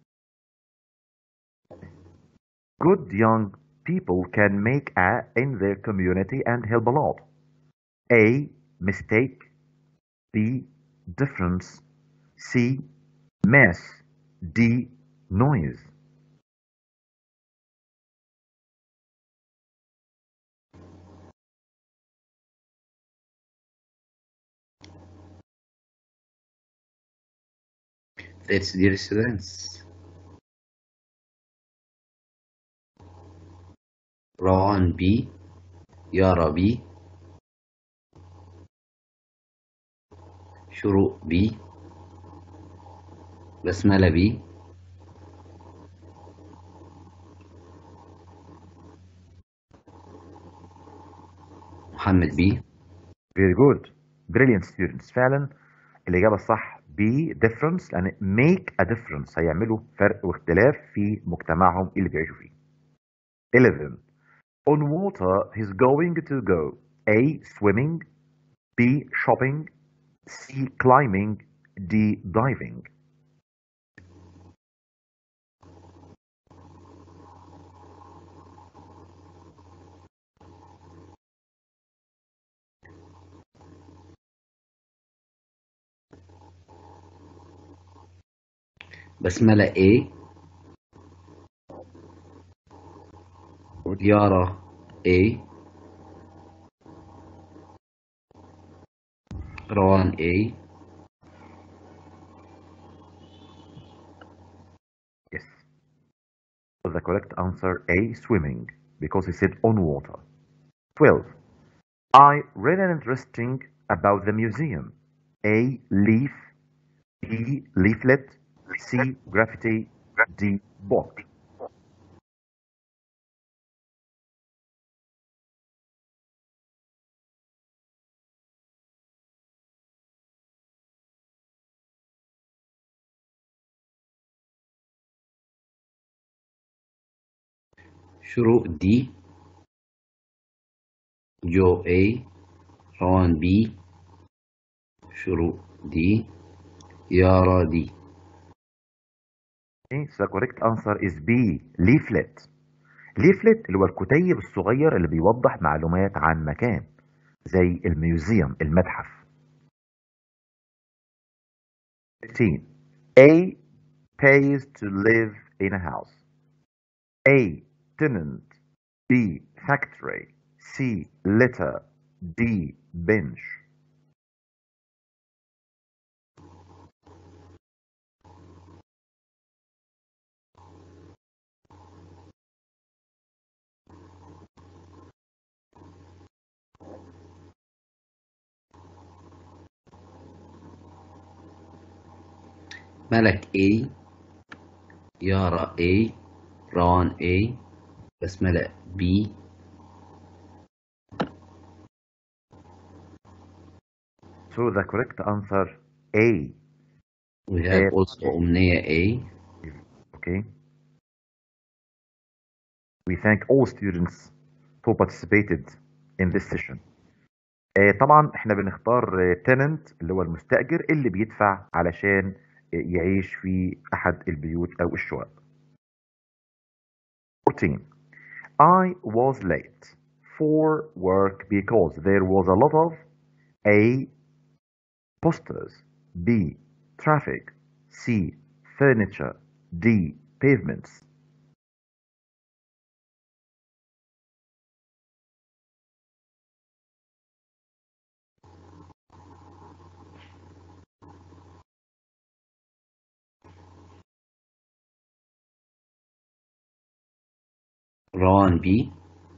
[SPEAKER 2] Good young people can make a in their community and help a lot. A. Mistake. B. Difference. C. Mess. D. Noise.
[SPEAKER 3] Let's dear students. روان بي يارا بي شروق بي بسملة بي محمد بي
[SPEAKER 2] Very good. Brilliant students. فعلا الإجابة الصح B difference لأن make a difference هيعملوا فرق واختلاف في مجتمعهم اللي بيعيشوا فيه. 11. On water he's going to go A. Swimming B. Shopping C. Climbing D. Diving
[SPEAKER 3] بسملة A يارا A روان A
[SPEAKER 2] Yes. So the correct answer A. Swimming because he said on water. 12. I read an interesting about the museum. A. Leaf B. Leaflet C. Graffiti D. Book
[SPEAKER 3] شروق دي جو A روان B شروق دي يارا دي
[SPEAKER 2] Okay, so the correct answer is B. Leaflet. Leaflet اللي هو الكتيب الصغير اللي بيوضح معلومات عن مكان زي الميوزيوم المتحف. 15. A pays to live in a house. A. Tenant. B. Factory. C. Litter. D. Bench.
[SPEAKER 3] ملك A يارا A روان A بسملة B
[SPEAKER 2] So the correct answer A.
[SPEAKER 3] we have
[SPEAKER 2] A.
[SPEAKER 3] also أمنية A
[SPEAKER 2] Okay. We thank all students who participated in this session. آه، طبعا احنا بنختار tenant اللي هو المستأجر اللي بيدفع علشان آه، يعيش في أحد البيوت أو الشقق. 14. I was late for work because there was a lot of A. Posters B. Traffic C. Furniture D. Pavements
[SPEAKER 3] روان B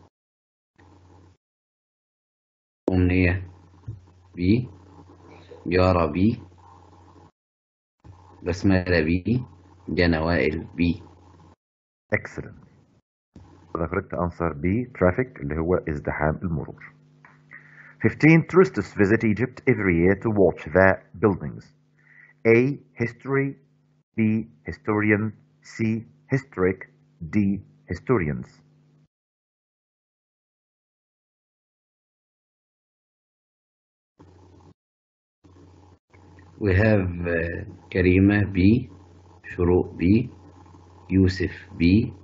[SPEAKER 3] أمنية B يارا B بسملة B جنى وائل B
[SPEAKER 2] Excellent. The correct answer B. Traffic اللي هو ازدحام المرور. 15. Tourists visit Egypt every year to watch the buildings. A. History. B. Historian. C. Historic. D. Historians.
[SPEAKER 3] we have uh, كريمة B شروق B يوسف B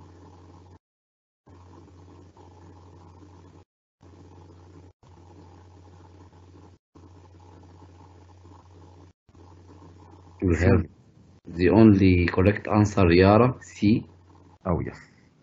[SPEAKER 3] we have the only correct answer يارا C
[SPEAKER 2] Oh yes.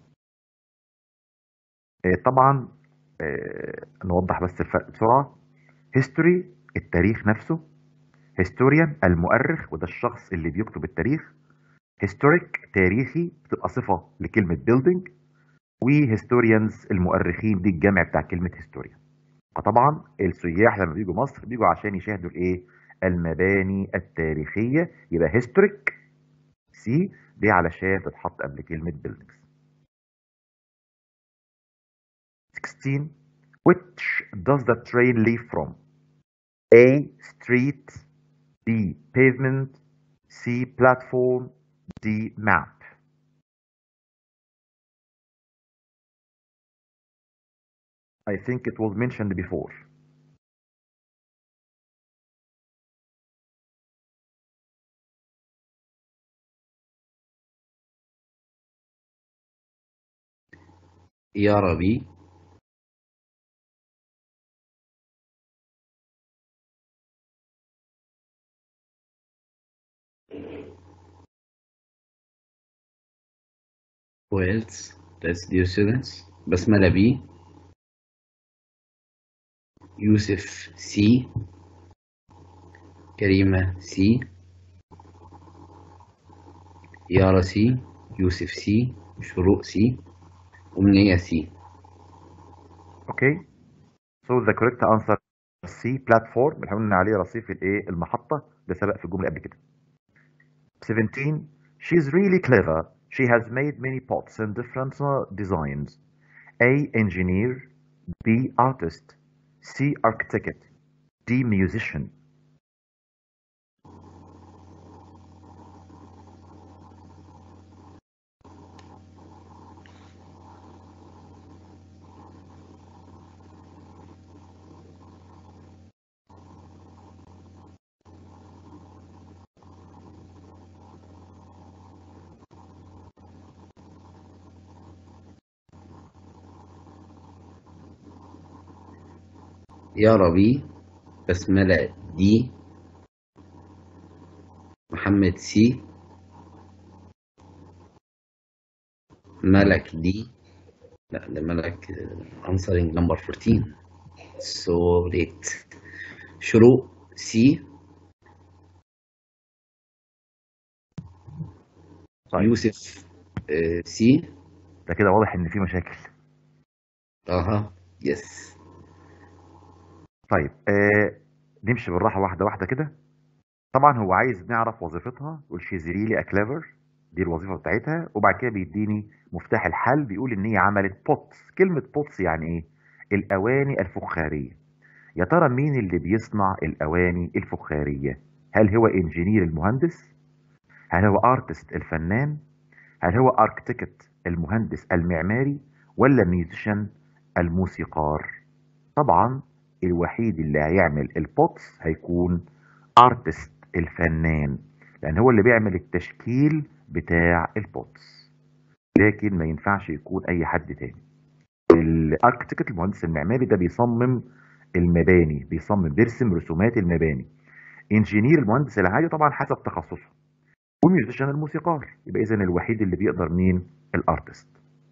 [SPEAKER 2] آه، طبعا آه، نوضح بس الفرق بسرعة. History التاريخ نفسه. Historian المؤرخ وده الشخص اللي بيكتب التاريخ. Historic تاريخي بتبقى صفة لكلمة building. وهيستوريانز المؤرخين دي الجمع بتاع كلمة هيستوريان فطبعا السياح لما بيجوا مصر بيجوا عشان يشاهدوا الايه المباني التاريخية يبقى هيستوريك سي دي علشان تتحط قبل كلمة buildings 16 which does the train leave from A street B pavement C platform D map I think it was mentioned before.
[SPEAKER 3] يا ربي Who else? That's dear students. بسملة بي يوسف سي كريمة سي يارا سي يوسف سي شروق سي أمنية سي
[SPEAKER 2] Okay. So the correct answer C platform اللي قلنا عليه رصيف الايه المحطة ده سبق في الجملة قبل كده. 17 She's really clever. She has made many pots in different uh, designs. A engineer, B artist, C architect, D musician.
[SPEAKER 3] يا ربي بسملة دي محمد سي ملك دي لا ده ملك answering number 14 so late شروق سي
[SPEAKER 2] طيب
[SPEAKER 3] يوسف آه، سي
[SPEAKER 2] ده كده واضح ان في مشاكل.
[SPEAKER 3] اها يس
[SPEAKER 2] طيب آه نمشي بالراحة واحدة واحدة كده. طبعا هو عايز نعرف وظيفتها يقول she's really a clever دي الوظيفة بتاعتها وبعد كده بيديني مفتاح الحل بيقول ان هي عملت بوتس كلمة بوتس يعني ايه الاواني الفخارية يا ترى مين اللي بيصنع الاواني الفخارية هل هو انجينير المهندس هل هو ارتست الفنان هل هو اركتيكت المهندس المعماري ولا ميوزيشن الموسيقار طبعا الوحيد اللي هيعمل البوتس هيكون ارتست الفنان لان هو اللي بيعمل التشكيل بتاع البوتس لكن ما ينفعش يكون اي حد تاني الاركتيكت المهندس المعماري ده بيصمم المباني بيصمم بيرسم رسومات المباني انجينير المهندس العادي طبعا حسب تخصصه وميوزيشن الموسيقار يبقى اذا الوحيد اللي بيقدر مين الارتست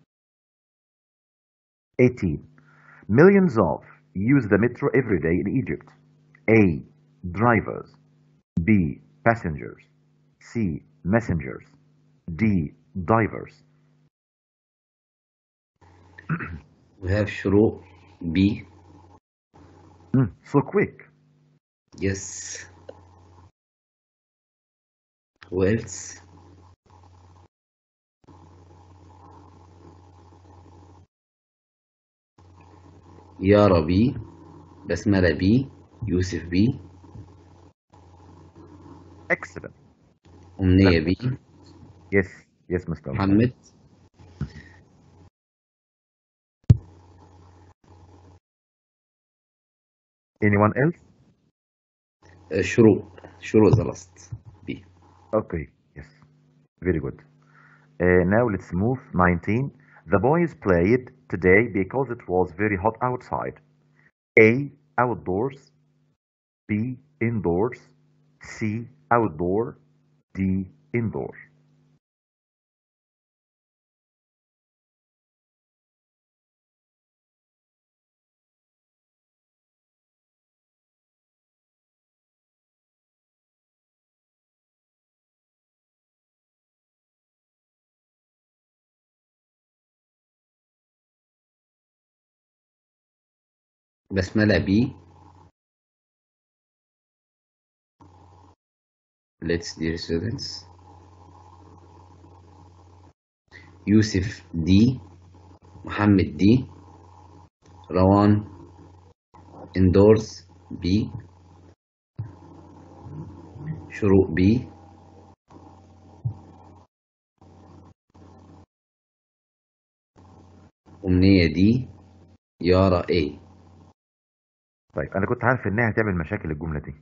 [SPEAKER 2] 18 millions of use the metro every day in Egypt A drivers B passengers C messengers D divers
[SPEAKER 3] we have شروق بي
[SPEAKER 2] Hmm, so quick
[SPEAKER 3] يس who else يا ربي بسملة بي يوسف بي
[SPEAKER 2] excellent
[SPEAKER 3] أمنية بي
[SPEAKER 2] yes yes Mr.
[SPEAKER 3] محمد
[SPEAKER 2] anyone else
[SPEAKER 3] آه، شروق شروق ذا لاست بي
[SPEAKER 2] Okay, yes. Very good. Uh, now let's move 19. The boys played today because it was very hot outside. A. Outdoors. B. Indoors. C. Outdoor. D. Indoor.
[SPEAKER 3] بسملة بي let's dear students يوسف دي محمد دي روان indoors بي شروق بي أمنية دي يارا A
[SPEAKER 2] طيب انا كنت عارف انها هتعمل مشاكل الجمله دي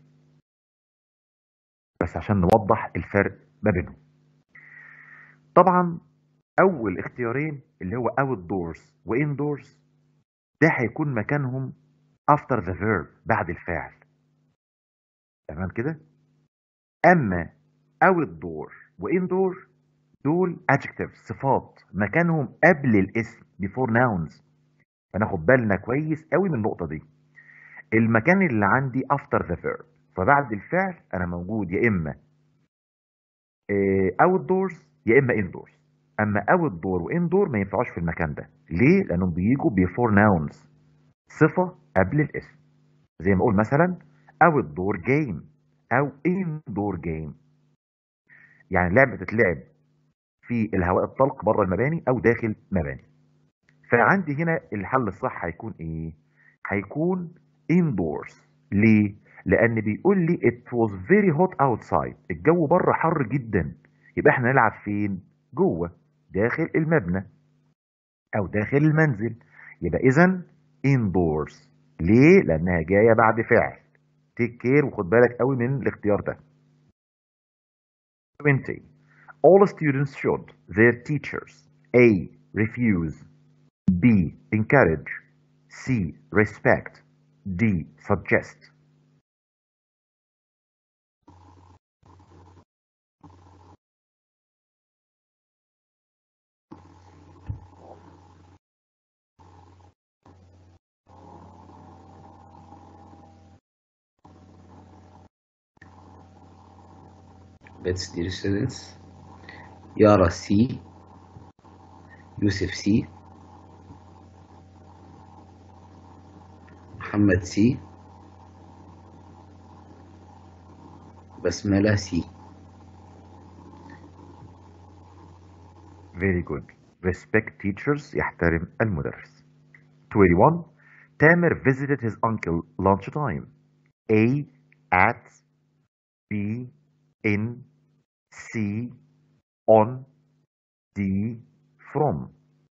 [SPEAKER 2] بس عشان نوضح الفرق ما بينهم طبعا اول اختيارين اللي هو اوت دورز وان دورز ده هيكون مكانهم after the verb بعد الفعل تمام كده اما اوت دور وان دور دول adjectives صفات مكانهم قبل الاسم before nouns فناخد بالنا كويس قوي من النقطه دي المكان اللي عندي after the verb فبعد الفعل انا موجود يا اما outdoors يا اما indoors اما outdoor وindoor ما ينفعوش في المكان ده ليه لانهم بيجوا before nouns صفه قبل الاسم زي ما اقول مثلا outdoor game او indoor game يعني لعبه بتتلعب في الهواء الطلق بره المباني او داخل مباني فعندي هنا الحل الصح هيكون ايه هيكون indoors ليه لان بيقول لي it was very hot outside الجو بره حر جدا يبقى احنا نلعب فين جوه داخل المبنى او داخل المنزل يبقى اذا indoors ليه لانها جايه بعد فعل تيك كير وخد بالك قوي من الاختيار ده 20 all students should their teachers a refuse b encourage c respect d suggest
[SPEAKER 3] let's dear students يارا سي يوسف سي محمد سي بسملة سي
[SPEAKER 2] Very good. Respect teachers يحترم المدرس. 21. Tamer visited his uncle lunchtime. A. At. B. In. C. On. D. From.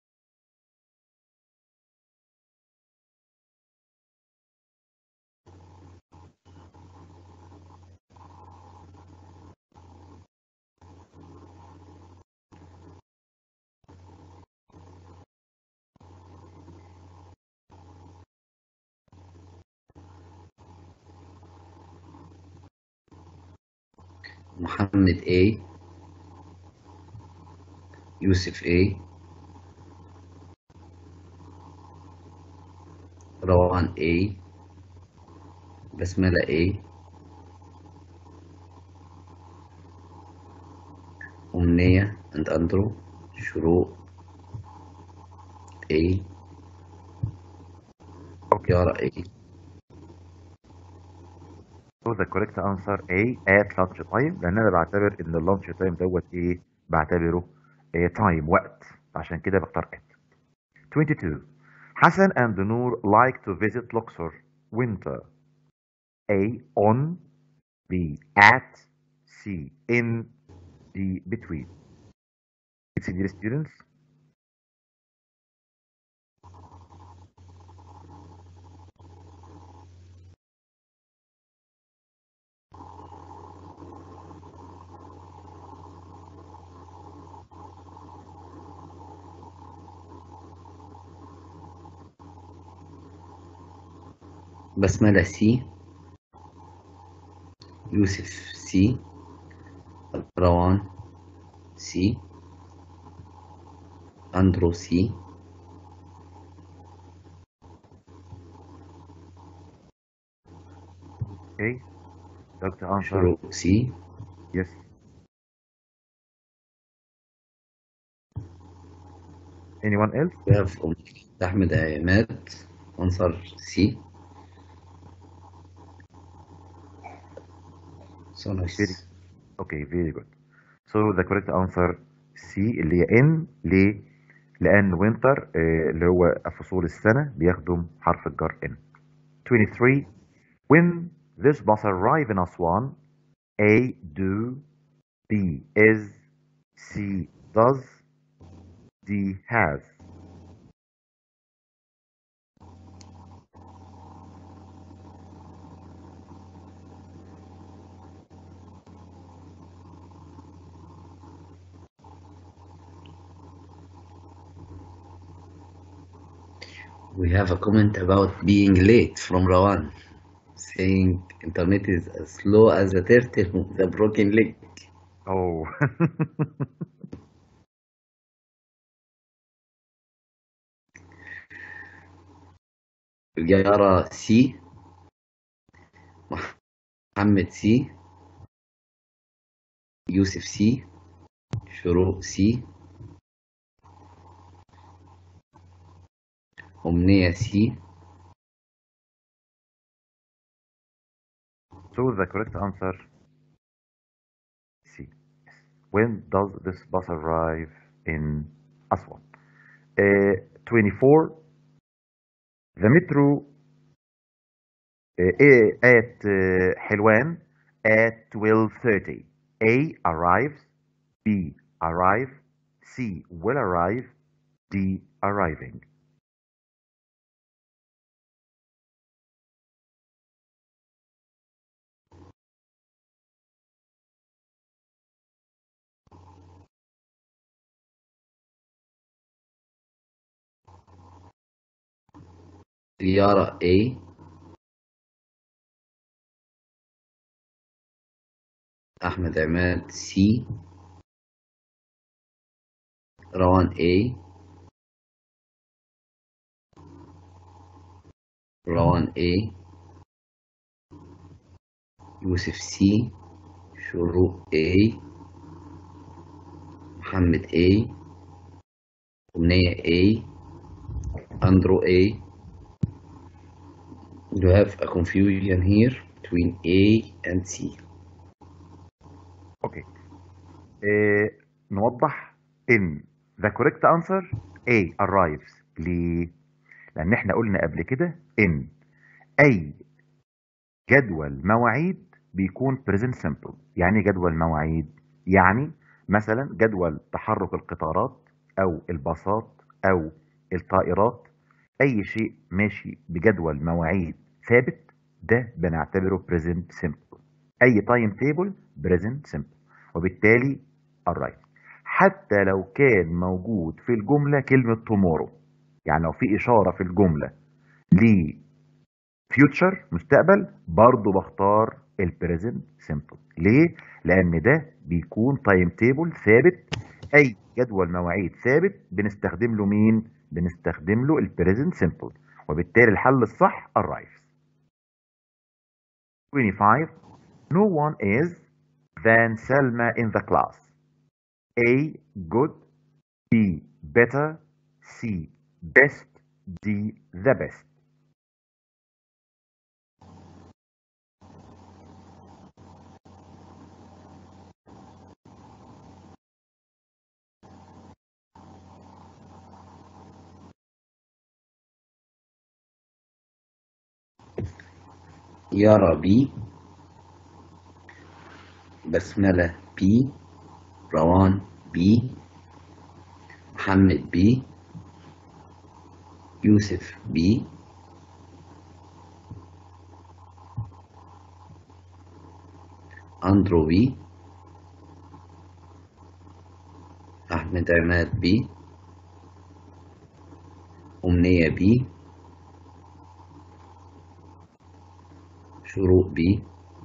[SPEAKER 3] محمد A يوسف A روان A بسملة A أمنية and أندرو شروق A يارا A
[SPEAKER 2] So the correct answer A at lunch time لأن أنا بعتبر إن اللانش تايم دوت إيه؟ بعتبره إيه تايم وقت عشان كده بختار at. 22 حسن and Noor like to visit Luxor winter. A on B at C in D between. See dear students?
[SPEAKER 3] بسملة سي يوسف سي روان سي أندرو سي
[SPEAKER 2] Okay. Dr. Answer.
[SPEAKER 3] شروق سي
[SPEAKER 2] Yes. Anyone else?
[SPEAKER 3] we have أحمد عماد أنصر سي So nice.
[SPEAKER 2] Very okay very good so the correct answer C اللي هي N ليه؟ لأن winter آه، اللي هو فصول السنة بيخدم حرف الجر N 23 when this bus arrive in Aswan A do B is C does D has
[SPEAKER 3] We have a comment about being late from Rawan, saying internet is as slow as a turtle with a broken leg.
[SPEAKER 2] oh
[SPEAKER 3] يارا سي محمد سي يوسف سي شروق سي أمنية سي
[SPEAKER 2] so the correct answer C when does this bus arrive in Aswan uh, 24 the metro uh, uh, at uh, Helwan at 12:30 A arrives B arrive C will arrive D arriving
[SPEAKER 3] يارا A أحمد عماد سي روان A روان A يوسف سي شروق A محمد A أمنية A أندرو A You have a confusion here between A and C.
[SPEAKER 2] اوكي آه نوضح ان the correct answer A arrives ليه؟ لان احنا قلنا قبل كده ان اي جدول مواعيد بيكون present simple يعني إيه جدول مواعيد يعني مثلا جدول تحرك القطارات او الباصات او الطائرات اي شيء ماشي بجدول مواعيد ثابت ده بنعتبره present simple اي تايم تيبل present simple وبالتالي arrive حتى لو كان موجود في الجملة كلمة tomorrow يعني لو في إشارة في الجملة ل future مستقبل برضو بختار البريزنت simple ليه؟ لأن ده بيكون تايم تيبل ثابت أي جدول مواعيد ثابت بنستخدم له مين؟ بنستخدم له البريزنت simple وبالتالي الحل الصح arrives 25 No one is than Selma in the class. A. Good. B. Better. C. Best. D. The best.
[SPEAKER 3] يارا بي بسملة بي روان بي محمد بي يوسف بي أندرو بي أحمد عماد بي أمنية بي شروق بي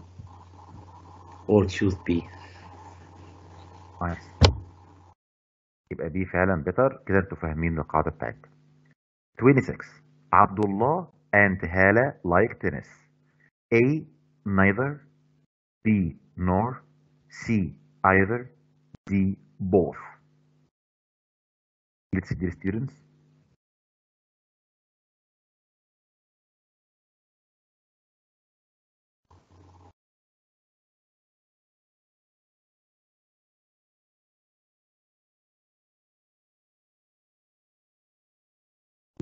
[SPEAKER 3] or choose B
[SPEAKER 2] Nice. يبقى دي فعلا better كده انتوا فاهمين القاعدة بتاعتنا 26 عبد الله and Hala like tennis. A. Neither. B. Nor. C. Either. D. Both. Let's see, dear students.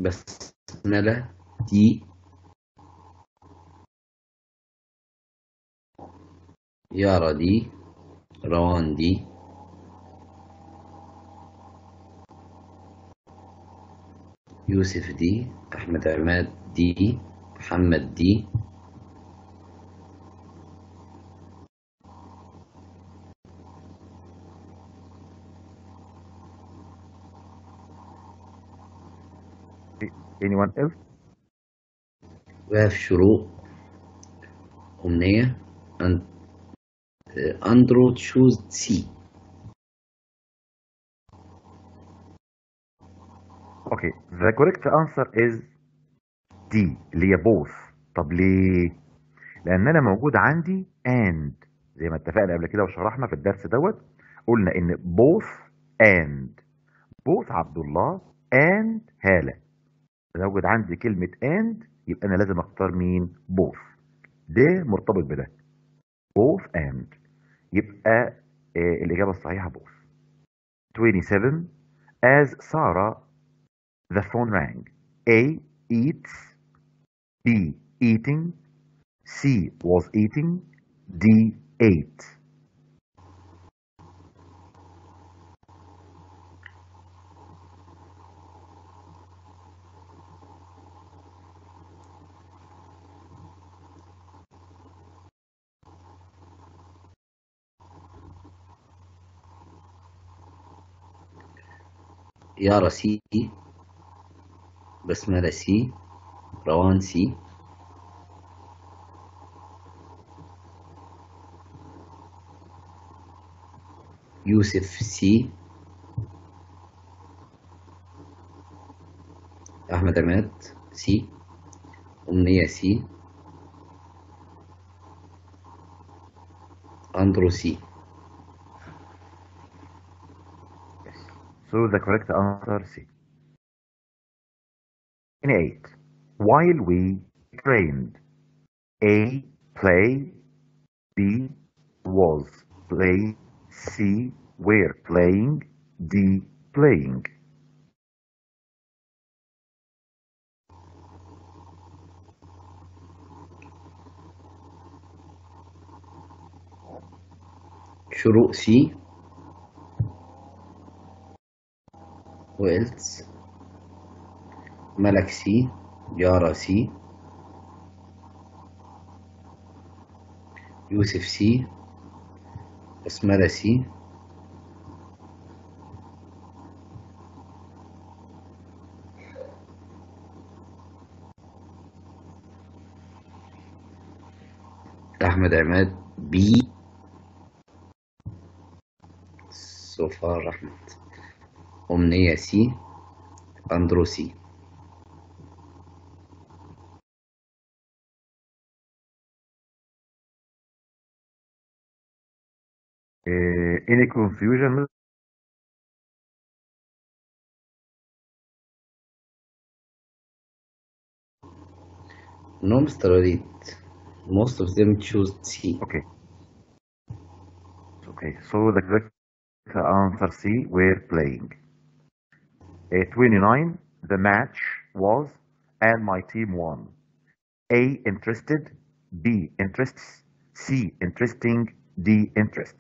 [SPEAKER 3] بسملة دي يارا دي روان دي يوسف دي أحمد عماد دي محمد دي
[SPEAKER 2] Anyone else?
[SPEAKER 3] وهف شروق أمنية and uh, Andrew choose C
[SPEAKER 2] Okay, the correct answer is D اللي هي both طب ليه؟ لأن أنا موجود عندي and زي ما اتفقنا قبل كده وشرحنا في الدرس دوت قلنا إن both and both عبد الله and هالة موجود عندي كلمة and يبقى أنا لازم أختار مين؟ both ده مرتبط بده both and يبقى آه الإجابة الصحيحة both 27 as Sarah the phone rang A eats B eating C was eating D ate
[SPEAKER 3] يارا سي بسملة سي روان سي يوسف سي أحمد عماد سي أمنية سي أندرو سي
[SPEAKER 2] So the correct answer C. 28. While we trained, A. Play, B. Was play, C. Were playing, D. Playing.
[SPEAKER 3] شروق سي وإلتس ملك سي يارا سي يوسف سي بسملة سي أحمد عماد بي صفار أحمد أمنية سي أندرو سي
[SPEAKER 2] Uh, any confusion?
[SPEAKER 3] No, Mr. Walid. Most of them choose C.
[SPEAKER 2] Okay. Okay, so the correct answer C, we're playing. Uh, 29, the match was, and my team won. A, interested. B, interests. C, interesting. D, interest.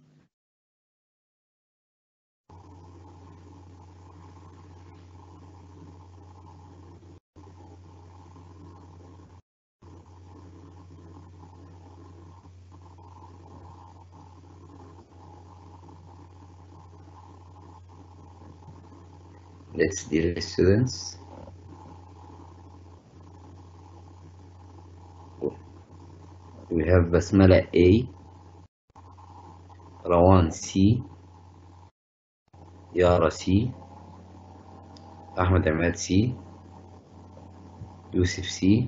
[SPEAKER 3] Let's dear students. We have Basmala A, Rawan C, Yara C, Ahmed Ahmed C, Yusuf C,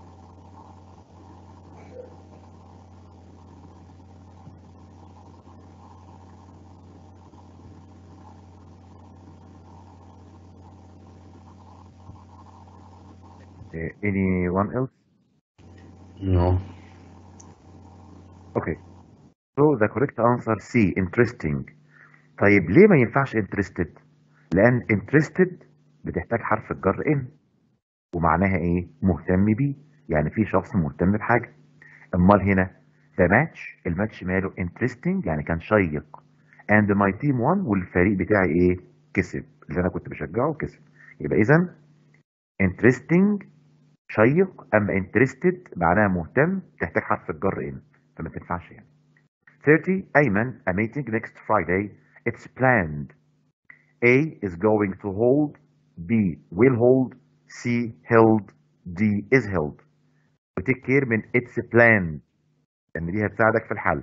[SPEAKER 2] Uh, anyone else?
[SPEAKER 3] no,
[SPEAKER 2] Okay. So the correct answer C, interesting. طيب ليه ما ينفعش interested؟ لأن interested بتحتاج حرف الجر in ومعناها ايه مهتم بيه يعني في شخص مهتم بحاجه امال هنا the match الماتش ماله interesting يعني كان شيق and my team won والفريق بتاعي ايه كسب اللي انا كنت بشجعه كسب يبقى اذا interesting شيق اما interested معناها مهتم تحتاج حرف الجر ان فما تنفعش يعني 30 ايمن a meeting next Friday it's planned A is going to hold B will hold C held D is held وتيك كير من it's planned لان دي هتساعدك في الحل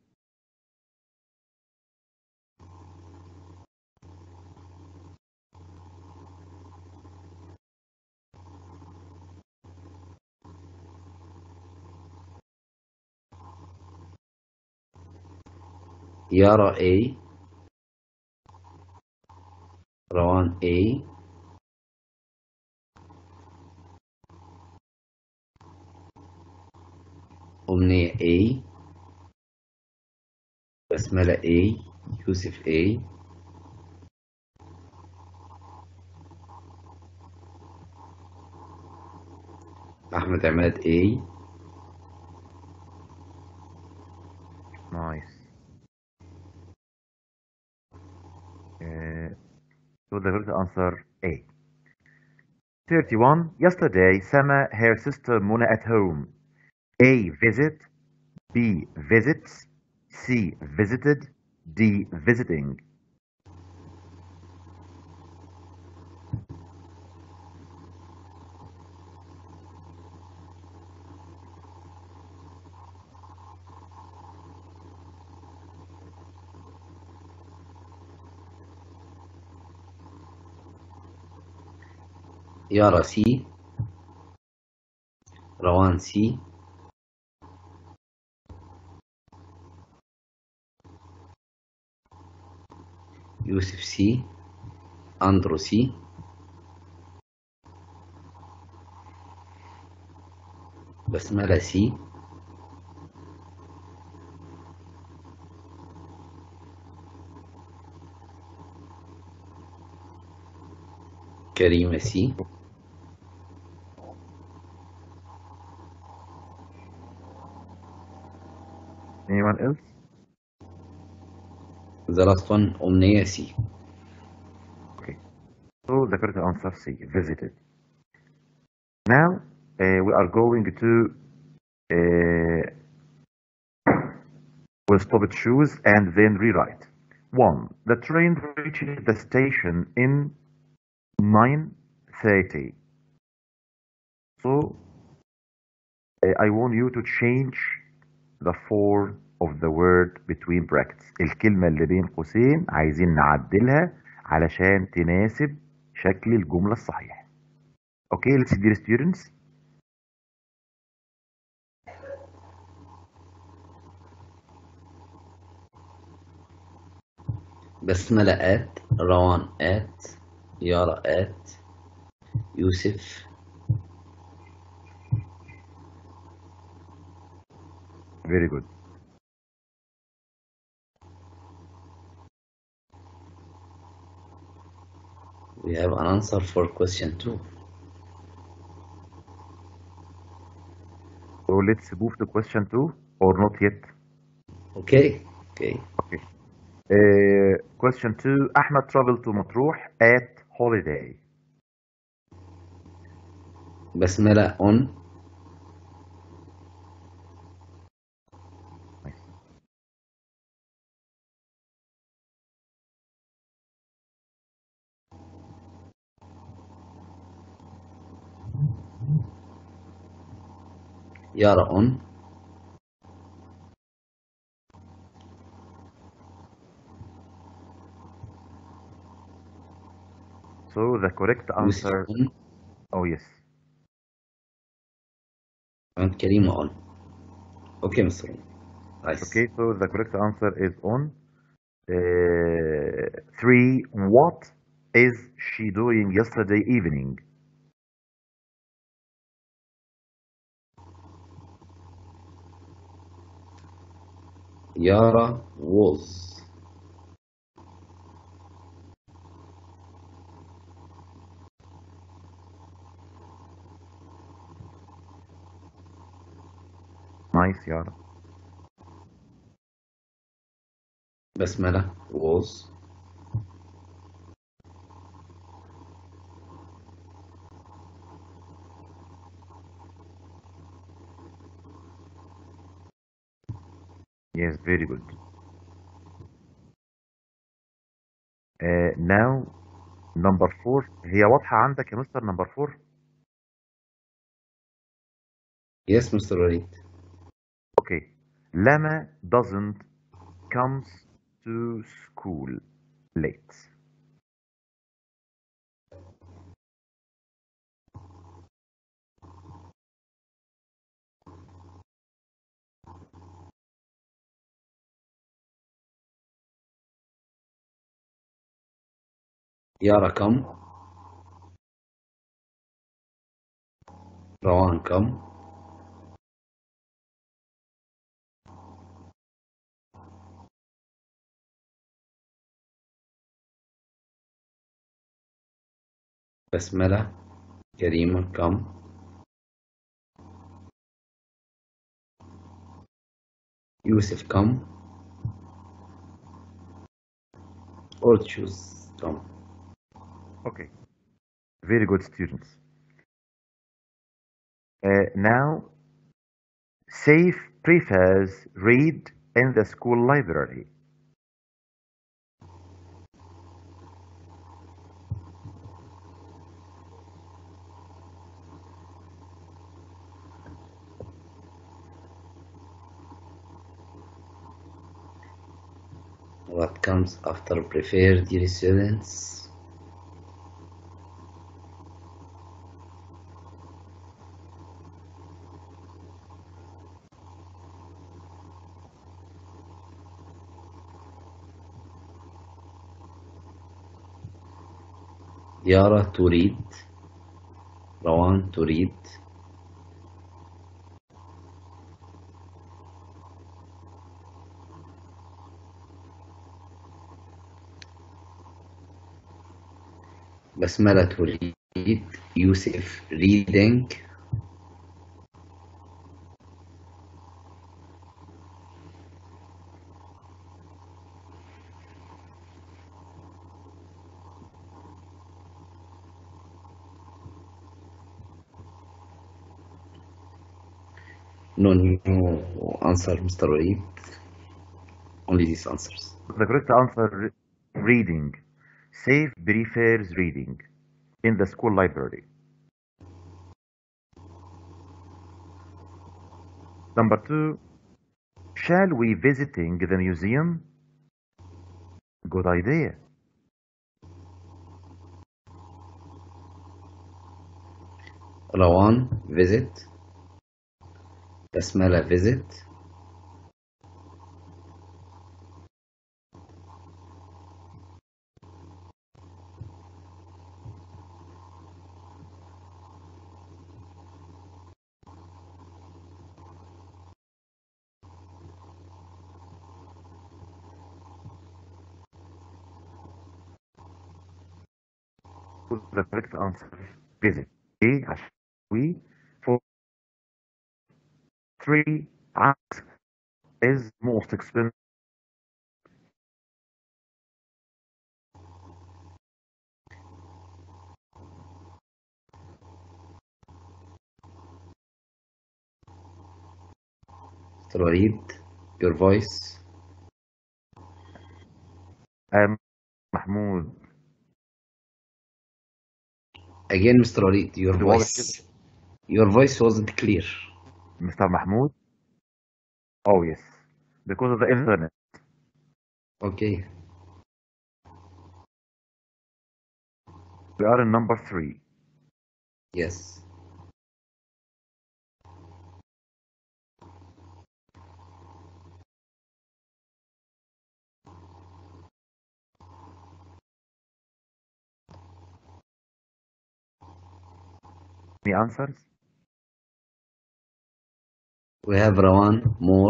[SPEAKER 3] يارا A روان A أمنية A بسملة A يوسف A أحمد عماد A
[SPEAKER 2] Nice. Uh, so the correct answer A. 31. Yesterday, Sama, her sister Mona at home. A. Visit. B. Visits. C. Visited. D. Visiting.
[SPEAKER 3] يارا C روان C يوسف سي أندرو سي بسملة سي كريمة سي
[SPEAKER 2] Anyone else?
[SPEAKER 3] The last one أمنية سي
[SPEAKER 2] Okay. So the correct answer C. Visited. Now uh, we are going to uh, we'll stop at choose and then rewrite. One. The train reaches the station in 9:30. So uh, I want you to change the form of the word between brackets. الكلمة اللي بين قوسين عايزين نعدلها علشان تناسب شكل الجملة الصحيح. Okay, let's see dear students.
[SPEAKER 3] بسملة آت روان آت يارا آت يوسف
[SPEAKER 2] Very good.
[SPEAKER 3] We have an answer for question two.
[SPEAKER 2] So let's move to question two or not yet.
[SPEAKER 3] Okay, okay.
[SPEAKER 2] Okay. Uh, question two. Ahmed traveled to Matruh at holiday.
[SPEAKER 3] بسملة on
[SPEAKER 2] Nice.
[SPEAKER 3] يارا on
[SPEAKER 2] So the correct
[SPEAKER 3] يوسف
[SPEAKER 2] answer.
[SPEAKER 3] on
[SPEAKER 2] Oh yes.
[SPEAKER 3] and كريمة on. Okay, Mr. On. Nice.
[SPEAKER 2] Okay. So the correct answer is on. Uh, three. What is she doing yesterday evening?
[SPEAKER 3] يارا was
[SPEAKER 2] Nice, Yara.
[SPEAKER 3] Basmala was.
[SPEAKER 2] Yes, very good. Uh, now, number four هي واضحة عندك يا مستر number four؟
[SPEAKER 3] Yes, Mr. Walid.
[SPEAKER 2] Okay. Lama doesn't comes to school late.
[SPEAKER 3] Yara come. Rawan come. Basmala, Karima come. Yusuf come. All choose come.
[SPEAKER 2] Okay. Very good students. Uh, now, Safe prefers read in the school library.
[SPEAKER 3] What comes after prefer, dear students? Yara to read. Rawan to read. Basmala to read. Yusuf reading. No new answer, Mr. Reed. Only these answers.
[SPEAKER 2] The correct answer re- reading. Safe prefers reading in the school library. Number two, shall we visiting the museum? Good idea.
[SPEAKER 3] Rawan, visit. Basmala, visit.
[SPEAKER 2] The correct answer visit. A عشان we for three acts is most expensive.
[SPEAKER 3] Mr. Walid, your voice.
[SPEAKER 2] Um, Mahmoud,
[SPEAKER 3] Again, Mr. Walid, your
[SPEAKER 2] The voice
[SPEAKER 3] voice. Your voice wasn't clear.
[SPEAKER 2] Mr. Mahmoud. Oh yes, because of the internet.
[SPEAKER 3] Okay.
[SPEAKER 2] We are in number three.
[SPEAKER 3] Yes.
[SPEAKER 2] Any answers?
[SPEAKER 3] We have Rawan, more.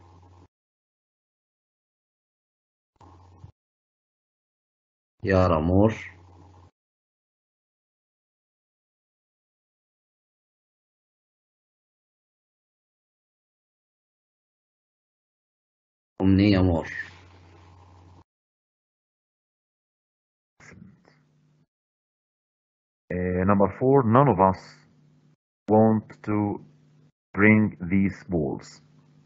[SPEAKER 3] Yara, more. أمنية مور
[SPEAKER 2] Uh, number four, none of us want to bring these balls.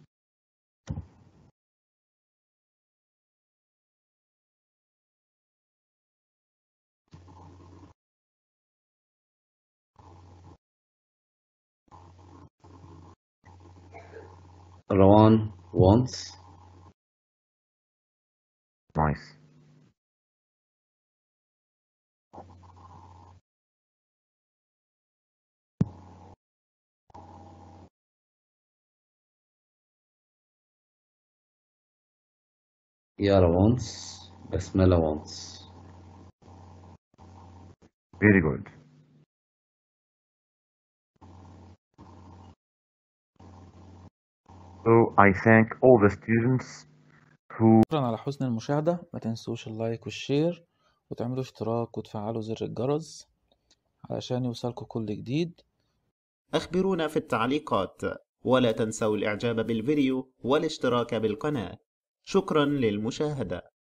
[SPEAKER 3] روان wants
[SPEAKER 2] Nice.
[SPEAKER 3] يارا wants بسملة wants
[SPEAKER 2] Very good. So I thank all the students who
[SPEAKER 4] شكرا على حسن المشاهدة ما تنسوش اللايك والشير وتعملوا اشتراك وتفعلوا زر الجرس علشان يوصلكوا كل جديد
[SPEAKER 5] أخبرونا في التعليقات ولا تنسوا الإعجاب بالفيديو والاشتراك بالقناة شكرا للمشاهدة